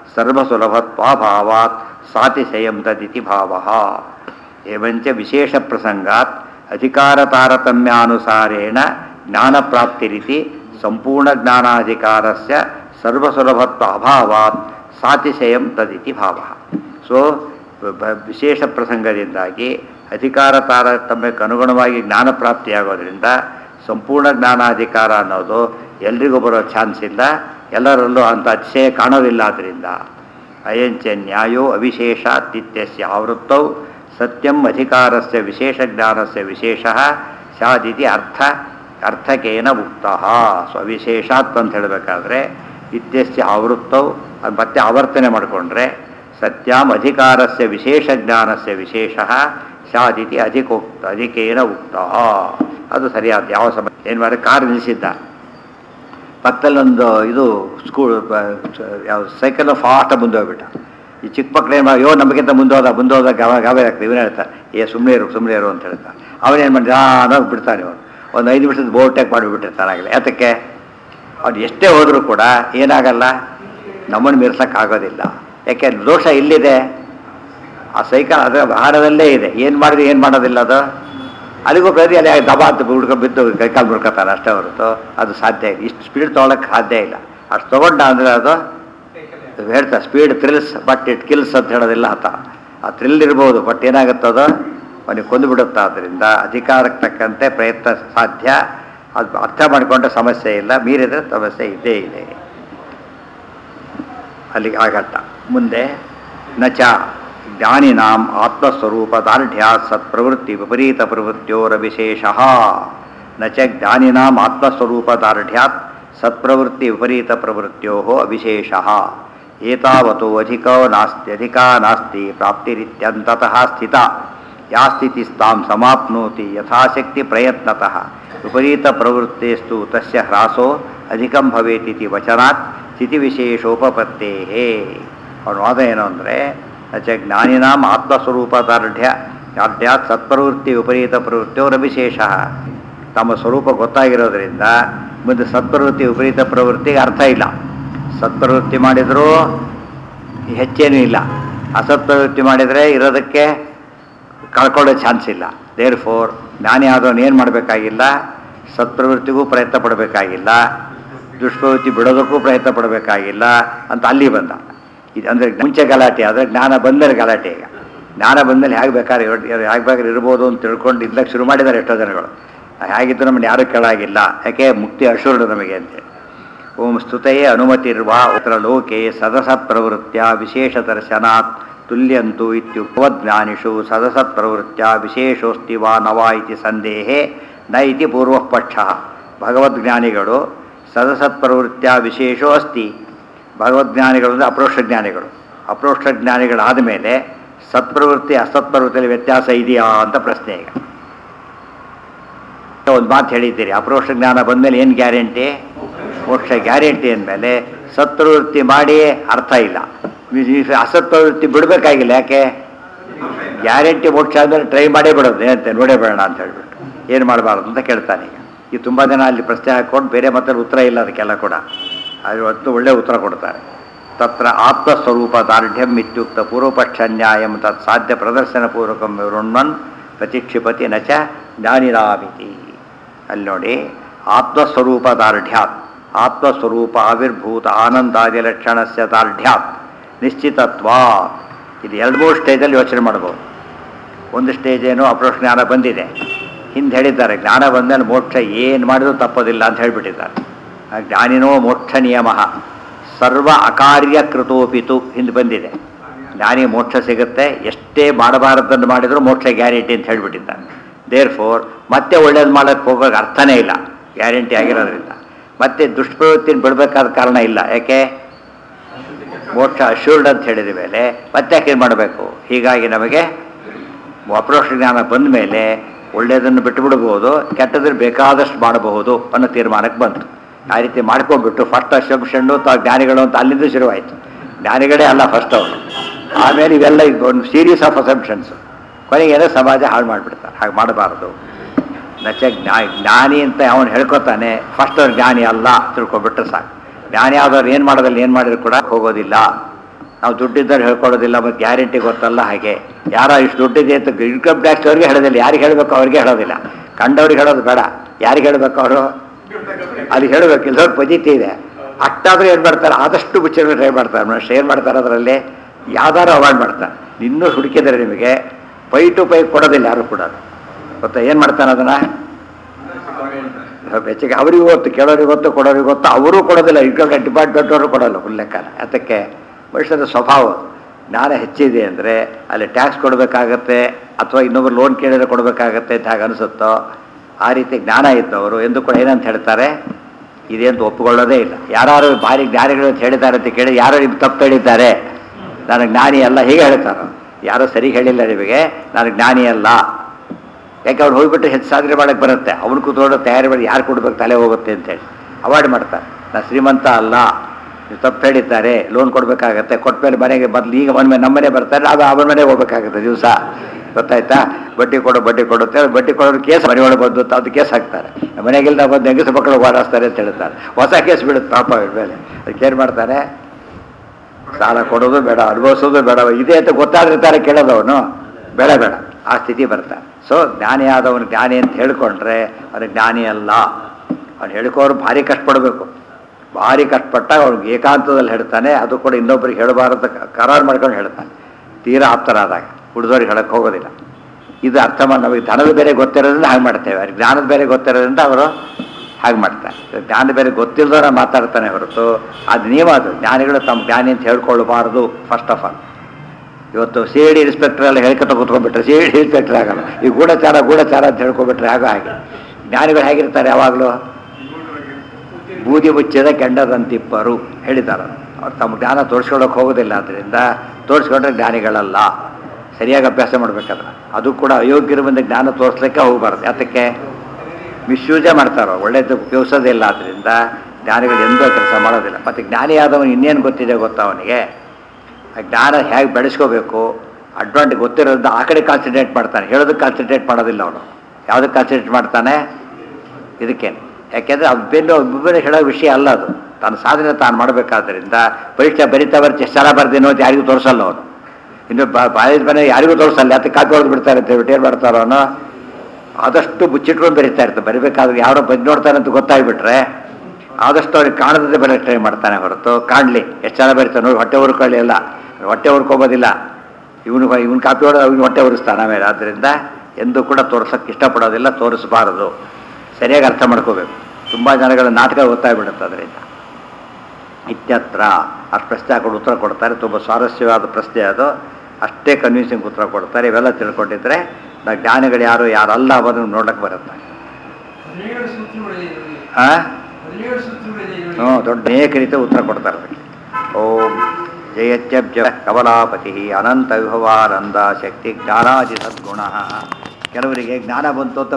ಸರ್ವಸುಲಭತ್ವಾಭಾವಾತ್ ಸಾತಿಶಯಂ ತದಿತಿ ಭಾವ ಏವಂಚ ವಿಶೇಷ ಪ್ರಸಂಗಾತ್ ಅಧಿಕಾರ ತಾರತಮ್ಯಾನುಸಾರೇಣ ಜ್ಞಾನಪ್ರಾಪ್ತಿರಿತಿ ಸಂಪೂರ್ಣ ಜ್ಞಾನಾಧಿಕಾರಸ್ಯ ಸರ್ವಸುಲಭತ್ವ ಅಭಾವಾತ್ ಸಾತಿಶಯಂ ತದಿತಿ ಭಾವ ಸೊ ಬ- ವಿಶೇಷ ಪ್ರಸಂಗದಿಂದಾಗಿ ಅಧಿಕಾರ ತಾರತಮ್ಯಕ್ಕೆ ಅನುಗುಣವಾಗಿ ಜ್ಞಾನ ಪ್ರಾಪ್ತಿಯಾಗೋದ್ರಿಂದ ಸಂಪೂರ್ಣ ಜ್ಞಾನಾಧಿಕಾರ ಅನ್ನೋದು ಎಲ್ರಿಗೂ ಬರೋ ಚಾನ್ಸ್ ಇಲ್ಲ ಎಲ್ಲರಲ್ಲೂ ಅಂಥ ಅತಿಶಯ ಕಾಣೋದಿಲ್ಲ ಆದ್ದರಿಂದ ಅಯಂಚ ನ್ಯಾಯೋ ಅವಿಶೇಷಾತಿಥ್ಯಸ್ಯ ಆವೃತ್ತೌ ಸತ್ಯಂ ಅಧಿಕಾರಸ್ಯ ವಿಶೇಷ ಜ್ಞಾನಸ್ಯ ವಿಶೇಷ ಸ್ಯಾದಿತಿ ಅರ್ಥ ಅರ್ಥಕೇನ ಉಕ್ತಃ ಸೊ ಅವಿಶೇಷಾತ್ ಅಂತ ಹೇಳಬೇಕಾದ್ರೆ ಇತ್ಯಸ್ಯ ಆವೃತ್ತೌ ಅದು ಮತ್ತೆ ಆವರ್ತನೆ ಮಾಡಿಕೊಂಡ್ರೆ ಸತ್ಯಾಂ ಅಧಿಕಾರಸ್ಯ ವಿಶೇಷ ಜ್ಞಾನಸ್ಯ ವಿಶೇಷ ಸ್ಯಾದಿತಿ ಅಧಿಕೋಕ್ತ ಅಧಿಕೇನ ಉಕ್ತ ಅದು ಸರಿಯಾದ ಯಾವ ಸಮಯ ಏನು ಮಾಡಿ ಕಾರ್ ನಿಲ್ಲಿಸಿದ್ದ ಪಕ್ಕದಲ್ಲೊಂದು ಇದು ಸ್ಕೂಲ್ ಯಾವ ಸೈಕಲ್ ಫಾಸ್ಟ್ ಮುಂದೆ ಹೋಗ್ಬಿಟ್ಟ ಈ ಚಿಕ್ಕ ಮಕ್ಳು ಏನು ಮಾಡಿ ಯೋ ನಮಗಿಂತ ಮುಂದೆ ಹೋದ ಮುಂದೆ ಹೋದ ಗಾವ ಗಾಬರಿ ಆಗ್ತದೆ ಇವನು ಹೇಳ್ತಾರೆ ಏ ಸುಮ್ಮನೆ ಇರು ಸುಮ್ಮನೆ ಇರು ಅಂತ ಹೇಳ್ತಾರೆ ಅವನೇನು ಮಾಡಿದ ಅನ್ನೋದು ಬಿಡ್ತಾನೆ ಅವನು ಒಂದು ಐದು ನಿಮಿಷದ ಬೋರ್ಡ್ ಟೇಕ್ ಮಾಡಿಬಿಟ್ಟಿರ್ತಾನೆ ಆಗಲೇ ಯಾತಕ್ಕೆ ಅವ್ನು ಎಷ್ಟೇ ಹೋದರೂ ಕೂಡ ಏನಾಗಲ್ಲ ನಮ್ಮನ್ನು ಮೀರ್ಸೋಕ್ಕಾಗೋದಿಲ್ಲ ಯಾಕೆ ದೋಷ ಇಲ್ಲಿದೆ ಆ ಸೈಕಲ್ ಅದರ ಆಹಾರದಲ್ಲೇ ಇದೆ ಏನು ಮಾಡಿದ್ರೆ ಏನು ಮಾಡೋದಿಲ್ಲ ಅದು ಅಲ್ಲಿಗೂ ಪ್ರತಿ ಅಲ್ಲಿ ದಬಾ ಅಂತ ಹುಡ್ಕೊಂಡು ಬಿದ್ದು ಕೈಕಾಲು ಮುಡ್ಕೊತಾರೆ ಅಷ್ಟೇ ಹೊರತು ಅದು ಸಾಧ್ಯ ಇಲ್ಲ ಇಷ್ಟು ಸ್ಪೀಡ್ ತೊಗೊಳಕ್ಕೆ ಸಾಧ್ಯ ಇಲ್ಲ ಅಷ್ಟು ತೊಗೊಂಡ ಅಂದರೆ ಅದು ಹೇಳ್ತಾರೆ speed thrills but it kills ಅಂತ ಹೇಳೋದಿಲ್ಲ ಆತ ಆ ಥ್ರಿಲ್ ಇರ್ಬೋದು ಬಟ್ ಏನಾಗುತ್ತದೋ ಅವನಿಗೆ ಕೊಂದು ಬಿಡುತ್ತೆ ಆದ್ದರಿಂದ ಅಧಿಕಾರಕ್ಕೆ ತಕ್ಕಂತೆ ಪ್ರಯತ್ನ ಸಾಧ್ಯ ಅದು ಅರ್ಥ ಮಾಡಿಕೊಂಡ್ರೆ ಸಮಸ್ಯೆ ಇಲ್ಲ ಮೀರಿದ್ರೆ ಸಮಸ್ಯೆ ಇದ್ದೇ ಇದೆ ಅಲ್ಲಿಗೆ ಆಗಟ್ಟ ಮುಂದೆ ನಚ ಜ್ಞಾನಿನಾಂ ಆತ್ಮಸ್ವರೂಪ ದಾರ್ಢ್ಯ ಸತ್ಪ್ರವೃತ್ತಿ ವಿಪರೀತ ಪ್ರವೃತ್ತಿಯೋರವಿಶೇಷ ನಚ ಜ್ಞಾನಿನಾಂ ಆತ್ಮಸ್ವರೂಪ ದಾರ್ಢ್ಯಾತ್ ಸತ್ಪ್ರವೃತ್ತಿ ವಿಪರೀತ ಪ್ರವೃತ್ತಿಯೋ ಅವಿಶೇಷ ಏತಾವತು ಅಧಿಕೋ ನಾಸ್ತಿ ಅಧಿಕಾ ನಾಸ್ತಿ ಪ್ರಾಪ್ತಿರಿತ್ಯಂತತಃ ಸ್ಥಿತ ಯಾ ಸ್ಥಿತಿಸ್ತಾಂ ಸಮಾಪ್ನೋತಿ ಯಥಾಶಕ್ತಿ ಪ್ರಯತ್ನತಃ ವಿಪರೀತ ಪ್ರವೃತ್ತೇಸ್ತು ತಸ್ಯ ಹ್ರಾಸೋ ಅಧಿಕಂ ಭವೇತಿತಿ ವಚನಾತ್ ಸ್ಥಿತಿವಿಶೇಷೋಪಪತ್ತೇ ಅವನ ವಾದ ಏನು ಅಂದರೆ ನಚ ಜ್ಞಾನಿನಾಂ ಆತ್ಮಸ್ವರೂಪ ದಾರ್ಢ್ಯ ದಾರ್ಢ್ಯಾತ್ ಸತ್ಪ್ರವೃತ್ತಿ ವಿಪರೀತ ಪ್ರವೃತ್ತಿಯವರವಿಶೇಷ ತಮ್ಮ ಸ್ವರೂಪ ಗೊತ್ತಾಗಿರೋದ್ರಿಂದ ಮುಂದೆ ಸತ್ಪ್ರವೃತ್ತಿ ವಿಪರೀತ ಪ್ರವೃತ್ತಿಗೆ ಅರ್ಥ ಇಲ್ಲ ಸತ್ಪ್ರವೃತ್ತಿ ಮಾಡಿದರೂ ಹೆಚ್ಚೇನೂ ಇಲ್ಲ ಅಸತ್ಪ್ರವೃತ್ತಿ ಮಾಡಿದರೆ ಇರೋದಕ್ಕೆ ಕಳ್ಕೊಳ್ಳೋ ಚಾನ್ಸ್ ಇಲ್ಲ ದೇರ್ ಫೋರ್ ಜ್ಞಾನಿ ಆದವನು ಏನು ಮಾಡಬೇಕಾಗಿಲ್ಲ ಸತ್ಪ್ರವೃತ್ತಿಗೂ ಪ್ರಯತ್ನ ಪಡಬೇಕಾಗಿಲ್ಲ ದುಷ್ಪ್ರವೃತ್ತಿ ಬಿಡೋದಕ್ಕೂ ಪ್ರಯತ್ನ ಪಡಬೇಕಾಗಿಲ್ಲ ಅಂತ ಅಲ್ಲಿ ಬಂದ ಇದು ಅಂದರೆ ಮುಂಚೆ ಗಲಾಟೆ ಆದರೆ ಜ್ಞಾನ ಬಂದಮೇಲೆ ಗಲಾಟೆ ಈಗ ಜ್ಞಾನ ಬಂದಮೇಲೆ ಹೇಗೆ ಬೇಕಾದ್ರೆ ಹೇಗೆ ಬೇಕಾದ್ರೆ ಇರ್ಬೋದು ಅಂತ ತಿಳ್ಕೊಂಡು ಇದ್ದಕ್ಕೆ ಶುರು ಮಾಡಿದ್ದಾರೆ ಎಷ್ಟೋ ಜನಗಳು ಹೇಗಿದ್ದು ನಮ್ಮನ್ನು ಯಾರೂ ಕೇಳಾಗಿಲ್ಲ ಯಾಕೆ ಮುಕ್ತಿ ಅಶೂರ್ಣ ನಮಗೆ ಅಂತೇಳಿ ಓಂ ಸ್ತುತೆಯೇ ಅನುಮತಿರ್ವಾ ಉತ್ತರ ಲೋಕೆ ಸದಸತ್ ಪ್ರವೃತ್ಯ ವಿಶೇಷ ದರ್ಶನಾತ್ ತುಲ್ಯಂತು ಇತ್ಯುಪಜ್ಞಾನಿಷು ಸದಸತ್ ಪ್ರವೃತ್ಯ ವಿಶೇಷೋಸ್ತಿ ವಾ ನವಾ ಇತಿ ಸಂದೇಹೆ ನ ಇತಿ ಪೂರ್ವಪಕ್ಷ ಭಗವದ್ಜ್ಞಾನಿಗಳು ಸದಸತ್ ಪ್ರವೃತ್ಯ ವಿಶೇಷೋ ಅಸ್ತಿ ಭಗವದ್ಜ್ಞಾನಿಗಳು ಅಂದರೆ ಅಪ್ರೋಕ್ಷ ಜ್ಞಾನಿಗಳು ಅಪ್ರೋಕ್ಷ ಜ್ಞಾನಿಗಳಾದ ಮೇಲೆ ಸತ್ಪ್ರವೃತ್ತಿ ಅಸತ್ಪ್ರವೃತ್ತಿಯಲ್ಲಿ ವ್ಯತ್ಯಾಸ ಇದೆಯಾ ಅಂತ ಪ್ರಶ್ನೆ ಈಗ ಒಂದು ಮಾತು ಹೇಳಿದ್ದೀರಿ ಅಪ್ರೋಕ್ಷ ಜ್ಞಾನ ಬಂದಮೇಲೆ ಏನು ಗ್ಯಾರಂಟಿ ಮೋಕ್ಷ ಗ್ಯಾರಂಟಿ ಅಂದಮೇಲೆ ಸತ್ಪ್ರವೃತ್ತಿ ಮಾಡಿ ಅರ್ಥ ಇಲ್ಲ ಅಸತ್ಪ್ರವೃತ್ತಿ ಬಿಡಬೇಕಾಗಿಲ್ಲ ಯಾಕೆ ಗ್ಯಾರಂಟಿ ಮೋಕ್ಷ ಆದ್ಮೇಲೆ ಟ್ರೈ ಮಾಡೇ ಬಿಡೋದು ಏನಂತೆ ನೋಡೇ ಬೇಡ ಅಂತ ಹೇಳ್ಬಿಟ್ಟು ಏನು ಮಾಡಬಾರ್ದು ಅಂತ ಕೇಳ್ತಾನೆ ಈಗ ಈ ತುಂಬ ಜನ ಅಲ್ಲಿ ಪ್ರಶ್ನೆ ಹಾಕ್ಕೊಂಡು ಬೇರೆ ಮತ್ತೆ ಉತ್ತರ ಇಲ್ಲ ಅದಕ್ಕೆಲ್ಲ ಕೂಡ ಅದು ಹೊತ್ತು ಒಳ್ಳೆ ಉತ್ತರ ಕೊಡ್ತಾರೆ ತತ್ರ ಆತ್ಮಸ್ವರೂಪ ದಾರ್ಢ್ಯಂ ಇತ್ಯುಕ್ತ ಪೂರ್ವಪಕ್ಷ ನ್ಯಾಯಂ ತತ್ ಸಾಧ್ಯ ಪ್ರದರ್ಶನ ಪೂರ್ವಕಂ ವೃಣ್ಮನ್ ಪ್ರತಿಕ್ಷಿಪತಿ ನಚ ಜ್ಞಾನಿರಾಮಿತಿ ಅಲ್ಲಿ ನೋಡಿ ಆತ್ಮಸ್ವರೂಪ ದಾರ್ಢ್ಯಾತ್ ಆತ್ಮಸ್ವರೂಪ ಆವಿರ್ಭೂತ ಆನಂದಾದಿ ಲಕ್ಷಣಸ್ಯ ದಾರ್ಢ್ಯಾತ್ ನಿಶ್ಚಿತತ್ವ ಇದು ಎರಡು ಮೂರು ಸ್ಟೇಜಲ್ಲಿ ಯೋಚನೆ ಮಾಡ್ಬೋದು ಒಂದು ಸ್ಟೇಜ್ ಏನು ಅಪ್ರೋಷ್ ಜ್ಞಾನ ಬಂದಿದೆ ಹಿಂದೆ ಹೇಳಿದ್ದಾರೆ ಜ್ಞಾನ ಬಂದಲ್ಲಿ ಮೋಕ್ಷ ಏನು ಮಾಡಿದ್ರೂ ತಪ್ಪೋದಿಲ್ಲ ಅಂತ ಹೇಳಿಬಿಟ್ಟಿದ್ದಾರೆ ಆ ಜ್ಞಾನಿನೋ ಮೋಕ್ಷ ನಿಯಮ ಸರ್ವ ಅಕಾರ್ಯಕೃತೋಪಿತು ಹಿಂದೆ ಬಂದಿದೆ ಜ್ಞಾನಿ ಮೋಕ್ಷ ಸಿಗುತ್ತೆ ಎಷ್ಟೇ ಮಾಡಬಾರದನ್ನು ಮಾಡಿದರೂ ಮೋಕ್ಷ ಗ್ಯಾರಂಟಿ ಅಂತ ಹೇಳಿಬಿಟ್ಟಿದ್ದಾನೆ ದೇರ್ ಫೋರ್ ಮತ್ತೆ ಒಳ್ಳೇದು ಮಾಡೋಕ್ಕೆ ಹೋಗೋಕೆ ಅರ್ಥನೇ ಇಲ್ಲ ಗ್ಯಾರಂಟಿ ಆಗಿರೋದ್ರಿಂದ ಮತ್ತೆ ದುಷ್ಪ್ರವೃತ್ತಿನ ಬಿಡಬೇಕಾದ ಕಾರಣ ಇಲ್ಲ ಯಾಕೆ ಮೋಕ್ಷ ಅಶ್ಯೂರ್ಡ್ ಅಂತ ಹೇಳಿದ ಮೇಲೆ ಮತ್ತೆ ಯಾಕೆ ಮಾಡಬೇಕು ಹೀಗಾಗಿ ನಮಗೆ ಅಪ್ರೋಕ್ಷ ಜ್ಞಾನ ಬಂದ ಮೇಲೆ ಒಳ್ಳೆಯದನ್ನು ಬಿಟ್ಟು ಬಿಡ್ಬೋದು ಕೆಟ್ಟದನ್ನು ಬೇಕಾದಷ್ಟು ಮಾಡಬಹುದು ಅನ್ನೋ ತೀರ್ಮಾನಕ್ಕೆ ಬಂತು ಆ ರೀತಿ ಮಾಡ್ಕೊಂಡ್ಬಿಟ್ಟು ಫಸ್ಟ್ ಅಸಂಪ್ಷನ್ನು ತ ಜ್ಞಾನಿಗಳು ಅಂತ ಅಲ್ಲಿಂದ ಶುರುವಾಯಿತು ಜ್ಞಾನಿಗಳೇ ಅಲ್ಲ ಫಸ್ಟ್ ಅವರು ಆಮೇಲೆ ಇವೆಲ್ಲ ಇದು ಒಂದು ಸೀರೀಸ್ ಆಫ್ ಅಸಂಪ್ಷನ್ಸ್ ಕೊನೆಗೆ ಏನೋ ಸಮಾಜ ಹಾಳು ಮಾಡಿಬಿಡ್ತಾರೆ ಹಾಗೆ ಮಾಡಬಾರ್ದು ನಚ ಜ್ಞಾ ಜ್ಞಾನಿ ಅಂತ ಅವನು ಹೇಳ್ಕೊತಾನೆ ಫಸ್ಟ್ ಅವ್ರು ಜ್ಞಾನಿ ಅಲ್ಲ ತಿಳ್ಕೊಬಿಟ್ರೆ ಸಾಕು ಜ್ಞಾನಿ ಆದವ್ರು ಏನು ಮಾಡೋದಿಲ್ಲ ಏನು ಮಾಡಿದ್ರು ಕೂಡ ಹೋಗೋದಿಲ್ಲ ನಾವು ದುಡ್ಡಿದ್ದವ್ರು ಹೇಳ್ಕೊಡೋದಿಲ್ಲ ಮತ್ತು ಗ್ಯಾರಂಟಿ ಗೊತ್ತಲ್ಲ ಹಾಗೆ ಯಾರೋ ಇಷ್ಟು ದುಡ್ಡಿದೆ ಅಂತ ಇನ್ಕಮ್ ಟ್ಯಾಕ್ಸ್ ಅವ್ರಿಗೆ ಹೇಳೋದಿಲ್ಲ ಯಾರಿಗೆ ಹೇಳಬೇಕು ಅವ್ರಿಗೆ ಹೇಳೋದಿಲ್ಲ ಕಂಡವ್ರಿಗೆ ಹೇಳೋದು ಬೇಡ ಯಾರಿಗೆ ಹೇಳಬೇಕು ಅವರು ಅಲ್ಲಿ ಹೇಳಬೇಕು ಇಲ್ಲದವ್ರ ಪಜಿತಿ ಇದೆ ಅಷ್ಟಾದ್ರೂ ಏನು ಮಾಡ್ತಾರೆ ಆದಷ್ಟು ಮುಚ್ಚಲು ಟ್ರೈ ಮಾಡ್ತಾರೆ ಮನುಷ್ಯ ಏನು ಮಾಡ್ತಾರೆ ಅದರಲ್ಲಿ ಯಾವ್ದಾರು ಅವಾಯ್ಡ್ ಮಾಡ್ತಾರೆ ಇನ್ನೂ ಹುಡುಕಿದರೆ ನಿಮಗೆ ಪೈ ಟು ಪೈ ಕೊಡೋದಿಲ್ಲ ಯಾರು ಕೂಡ ಗೊತ್ತಾ ಏನು ಮಾಡ್ತಾನೆ ಅದನ್ನು ಹೆಚ್ಚಿಗೆ ಅವರಿಗೂ ಗೊತ್ತು ಕೇಳೋರಿಗೆ ಗೊತ್ತು ಕೊಡೋರಿಗೆ ಗೊತ್ತು ಅವರೂ ಕೊಡೋದಿಲ್ಲ ಇನ್ಕಮ್ ಡಿಪಾರ್ಟ್ಮೆಂಟ್ ಅವರು ಕೊಡೋಲ್ಲ ಫುಲ್ ಲೆಕ್ಕನ ಅದಕ್ಕೆ ಮನುಷ್ಯನ ಸ್ವಭಾವ ಜ್ಞಾನ ಹೆಚ್ಚಿದೆ ಅಂದರೆ ಅಲ್ಲಿ ಟ್ಯಾಕ್ಸ್ ಕೊಡಬೇಕಾಗತ್ತೆ ಅಥವಾ ಇನ್ನೊಬ್ರು ಲೋನ್ ಕೇಳಿದ್ರೆ ಕೊಡಬೇಕಾಗತ್ತೆ ಅಂತ ಹಾಗೆ ಅನಿಸುತ್ತೋ ಆ ರೀತಿ ಜ್ಞಾನ ಇದ್ದವರು ಎಂದು ಕೂಡ ಏನಂತ ಹೇಳ್ತಾರೆ ಇದೇಂತ ಒಪ್ಪಿಕೊಳ್ಳೋದೇ ಇಲ್ಲ ಯಾರು ಭಾರಿ ಜ್ಞಾನಿಗಳು ಅಂತ ಹೇಳಿದ್ದಾರೆ ಅಂತ ಕೇಳಿ ಯಾರು ನಿಮ್ಗೆ ತಪ್ಪು ಹೇಳಿದ್ದಾರೆ ನಾನು ಜ್ಞಾನಿ ಅಲ್ಲ ಹೀಗೆ ಹೇಳ್ತಾರೋ ಯಾರೂ ಸರಿ ಹೇಳಿಲ್ಲ ನಿಮಗೆ ನಾನು ಜ್ಞಾನಿ ಅಲ್ಲ ಯಾಕೆ ಅವ್ರು ಹೋಗ್ಬಿಟ್ಟು ಹೆಚ್ಚು ಸಾಧನೆ ಮಾಡಕ್ಕೆ ಬರುತ್ತೆ ಅವ್ನು ಕೂತ್ಕೊಂಡು ತಯಾರಿ ಮಾಡಿ ಯಾರು ಕೊಡ್ಬೇಕು ತಲೆ ಹೋಗುತ್ತೆ ಅಂತೇಳಿ ಅವಾಯ್ಡ್ ಮಾಡ್ತಾರೆ ನಾನು ಶ್ರೀಮಂತ ಅಲ್ಲ ನೀವು ತಪ್ಪು ಹೇಳಿದ್ದಾರೆ ಲೋನ್ ಕೊಡಬೇಕಾಗತ್ತೆ ಕೊಟ್ಮೇಲೆ ಮನೆಗೆ ಬದಲು ಈಗ ಮನೆ ನಮ್ಮ ಮನೆ ಬರ್ತಾರೆ ಅದು ಅವನ ಮನೆಗೆ ಹೋಗ್ಬೇಕಾಗುತ್ತೆ ದಿವಸ ಗೊತ್ತಾಯ್ತಾ ಬಡ್ಡಿ ಕೊಡು ಬಡ್ಡಿ ಕೊಡುತ್ತೆ ಅದು ಬಡ್ಡಿ ಕೊಡೋರು ಕೇಸ್ ಮನೆಯೊಳಗೆ ಬಂದು ಅದು ಕೇಸ್ ಹಾಕ್ತಾರೆ ಮನೆಗಿಲ್ದ ಬಂದು ಹೆಂಗಸ ಮಕ್ಕಳು ಓಡಾಡಿಸ್ತಾರೆ ಅಂತ ಹೇಳ್ತಾರೆ ಹೊಸ ಕೇಸ್ ಬಿಡುತ್ತೆ ಪಾಪ ಇವ್ರ ಮೇಲೆ ಅದಕ್ಕೆ ಏನು ಮಾಡ್ತಾರೆ ಸಾಲ ಕೊಡೋದು ಬೇಡ ಅನುಭವಿಸೋದು ಬೇಡ ಇದೇ ಅಂತ ಗೊತ್ತಾದ್ರೆ ತಾನೇ ಕೇಳೋದು ಅವನು ಬೇಡ ಬೇಡ ಆ ಸ್ಥಿತಿ ಬರ್ತಾನೆ ಸೊ ಜ್ಞಾನಿ ಆದವನು ಜ್ಞಾನಿ ಅಂತ ಹೇಳ್ಕೊಂಡ್ರೆ ಅವನು ಜ್ಞಾನಿ ಅಲ್ಲ ಅವ್ನು ಹೇಳ್ಕೋರು ಭಾರಿ ಕಷ್ಟಪಡಬೇಕು ಭಾರಿ ಕಷ್ಟಪಟ್ಟಾಗ ಅವ್ನಿಗೆ ಏಕಾಂತದಲ್ಲಿ ಹೇಳ್ತಾನೆ ಅದು ಕೂಡ ಇನ್ನೊಬ್ರಿಗೆ ಹೇಳಬಾರದು ಕರಾರು ಮಾಡ್ಕೊಂಡು ಹೇಳ್ತಾನೆ ತೀರಾ ಆಪ್ತರಾದಾಗ ಉಳಿದವ್ರಿಗೆ ಹೇಳಕ್ಕೆ ಹೋಗೋದಿಲ್ಲ ಇದು ಅರ್ಥ ಮಾಡಿ ನಮಗೆ ಧನದ ಬೇರೆ ಗೊತ್ತಿರೋದ್ರಿಂದ ಹಾಗೆ ಮಾಡ್ತೇವೆ ಅವ್ರಿಗೆ ಜ್ಞಾನದ ಬೇರೆ ಗೊತ್ತಿರೋದ್ರಿಂದ ಅವರು ಹಾಗೆ ಮಾಡ್ತಾರೆ ಜ್ಞಾನ ಬೇರೆ ಗೊತ್ತಿಲ್ಲದವ್ರ ಮಾತಾಡ್ತಾನೆ ಹೊರತು ಅದು ನಿಯಮ ಅದು ಜ್ಞಾನಿಗಳು ತಮ್ಮ ಜ್ಞಾನಿ ಅಂತ ಹೇಳ್ಕೊಳ್ಬಾರ್ದು ಫಸ್ಟ್ ಆಫ್ ಆಲ್ ಇವತ್ತು ಸಿ ಡಿ ಇನ್ಸ್ಪೆಕ್ಟರ್ ಎಲ್ಲ ಹೇಳ್ಕೊತ ಕೂತ್ಕೊಂಡ್ಬಿಟ್ರೆ ಸಿ ಡಿ ಇನ್ಸ್ಪೆಕ್ಟರ್ ಆಗಲ್ಲ ಈ ಗೂಢಚಾರ ಗೂಢಚಾರ ಅಂತ ಹೇಳ್ಕೊಬಿಟ್ರೆ ಆಗ ಹಾಗೆ ಜ್ಞಾನಿಗಳು ಹೇಗಿರ್ತಾರೆ ಯಾವಾಗಲೂ ಬೂದಿ ಮುಚ್ಚಿದ ಕೆಂಡದಂತಿಪ್ಪರು ಹೇಳಿದ್ದಾರೆ ಅವ್ರು ತಮ್ಮ ಜ್ಞಾನ ತೋರಿಸ್ಕೊಳ್ಳೋಕೆ ಹೋಗೋದಿಲ್ಲ ಆದ್ದರಿಂದ ತೋರಿಸ್ಕೊಂಡ್ರೆ ಜ್ಞಾನಿಗಳಲ್ಲ ಸರಿಯಾಗಿ ಅಭ್ಯಾಸ ಮಾಡ್ಬೇಕಾದ್ರೆ ಅದು ಕೂಡ ಅಯೋಗ್ಯರ ಮುಂದೆ ಜ್ಞಾನ ತೋರಿಸ್ಲಿಕ್ಕೆ ಹೋಗಬಾರ್ದು ಯಾತಕ್ಕೆ ಮಿಸ್ಯೂಸೇ ಮಾಡ್ತಾರೋ ಒಳ್ಳೇದು ಉಪಯೋಗಿಸೋದೇ ಇಲ್ಲ ಆದ್ದರಿಂದ ಜ್ಞಾನಿಗಳು ಎಂದೂ ಕೆಲಸ ಮಾಡೋದಿಲ್ಲ ಮತ್ತು ಜ್ಞಾನಿ ಆದವನು ಇನ್ನೇನು ಗೊತ್ತಿದೆ ಗೊತ್ತಾ ಅವನಿಗೆ ಆ ಜ್ಞಾನ ಹೇಗೆ ಬೆಳೆಸ್ಕೋಬೇಕು ಅಡ್ವಾಂಟೇಜ್ ಗೊತ್ತಿರೋದ್ರಿಂದ ಆ ಕಡೆ ಕಾನ್ಸಂಟ್ರೇಟ್ ಮಾಡ್ತಾನೆ ಹೇಳೋದಕ್ಕೆ ಕಾನ್ಸಂಟ್ರೇಟ್ ಮಾಡೋದಿಲ್ಲ ಅವನು ಯಾವುದಕ್ಕೆ ಕಾನ್ಸಂಟ್ರೇಟ್ ಮಾಡ್ತಾನೆ ಇದಕ್ಕೇನೆ ಯಾಕೆಂದರೆ ಅದು ಬೇರೆ ಒಬ್ಬೊಬ್ಬರು ಹೇಳೋ ವಿಷಯ ಅಲ್ಲ ಅದು ತಾನು ಸಾಧನೆ ತಾನು ಮಾಡಬೇಕಾದ್ರಿಂದ ಪರೀಕ್ಷೆ ಬರಿತಾ ಬರ್ತಿ ಎಷ್ಟು ಸಲ ಬರ್ದೇನೋ ಅಂತ ಯಾರಿಗೂ ತೋರಿಸಲ್ಲ ಅವನು ಇನ್ನು ಬಾಯದ ಮನೆ ಯಾರಿಗೂ ತೋರಿಸಲ್ಲ ಅದಕ್ಕೆ ಕಾಪಿ ಹೊಡೆದು ಬಿಡ್ತಾರೆ ಅಂತ ಹೇಳ್ಬಿಟ್ಟು ಏನು ಮಾಡ್ತಾರೋ ಅವನು ಆದಷ್ಟು ಮುಚ್ಚಿಟ್ಕೊಂಡು ಬರೀತಾ ಇರ್ತಾರೆ ಬರಿಬೇಕಾದ್ರೆ ಯಾರೋ ಬಂದು ನೋಡ್ತಾನೆ ಅಂತ ಗೊತ್ತಾಗ್ಬಿಟ್ರೆ ಆದಷ್ಟು ಅವ್ರಿಗೆ ಕಾಣದೇ ಬರೋ ಟ್ರೈ ಮಾಡ್ತಾನೆ ಹೊರತು ಕಾಣಲಿ ಎಷ್ಟು ಜನ ಬರೀತಾನೆ ನೋಡಿ ಹೊಟ್ಟೆ ಹುರ್ಕೊಳ್ಳಿ ಎಲ್ಲ ಹೊಟ್ಟೆ ಹುರ್ಕೋಬೋದಿಲ್ಲ ಇವನು ಇವನು ಕಾಪಿ ಹೊಡೆದು ಅವ್ನು ಹೊಟ್ಟೆ ಉರಿಸ್ತಾನೆ ಆಮೇಲೆ ಆದ್ದರಿಂದ ಎಂದೂ ಕೂಡ ತೋರ್ಸೋಕ್ಕೆ ಇಷ್ಟಪಡೋದಿಲ್ಲ ತೋರಿಸಬಾರದು ಸರಿಯಾಗಿ ಅರ್ಥ ಮಾಡ್ಕೋಬೇಕು ತುಂಬ ಜನಗಳ ನಾಟಕ ಗೊತ್ತಾಗ್ಬಿಡುತ್ತೆ ಅದರಿಂದ ಇತ್ಯತ್ರ ಅಷ್ಟು ಪ್ರಶ್ನೆ ಹಾಕೊಂಡು ಉತ್ತರ ಕೊಡ್ತಾರೆ ತುಂಬ ಸ್ವಾರಸ್ಯವಾದ ಪ್ರಶ್ನೆ ಅದು ಅಷ್ಟೇ ಕನ್ವಿನ್ಸಿಂಗ್ ಉತ್ತರ ಕೊಡ್ತಾರೆ ಇವೆಲ್ಲ ತಿಳ್ಕೊಂಡಿದ್ರೆ ನಾವು ಜ್ಞಾನಿಗಳು ಯಾರು ಯಾರಲ್ಲ ಅನ್ನೋದನ್ನು ನೋಡಕ್ಕೆ ಬರುತ್ತೆ ಹದಿನೇಳು ಸೂತ್ರಗಳಿದೆ ಇದರಲ್ಲಿ. ಹಾಂ ಹದಿನೇಳು ಸೂತ್ರಗಳಿದೆ ಇದರಲ್ಲಿ. ಹ್ಞೂ ದೊಡ್ಡ ಅನೇಕ ರೀತಿಯ ಉತ್ತರ ಕೊಡ್ತಾರೆ ಅದಕ್ಕೆ ಓಂ ಜಯತ್ಯಬ್ಜ ಕಮಲಾಪತಿ ಅನಂತ ವಿಭವಾನಂದ ಶಕ್ತಿ ಜ್ಞಾನಾದಿ ಸದ್ಗುಣ ಕೆಲವರಿಗೆ ಜ್ಞಾನ ಬಂತು ಅಂತ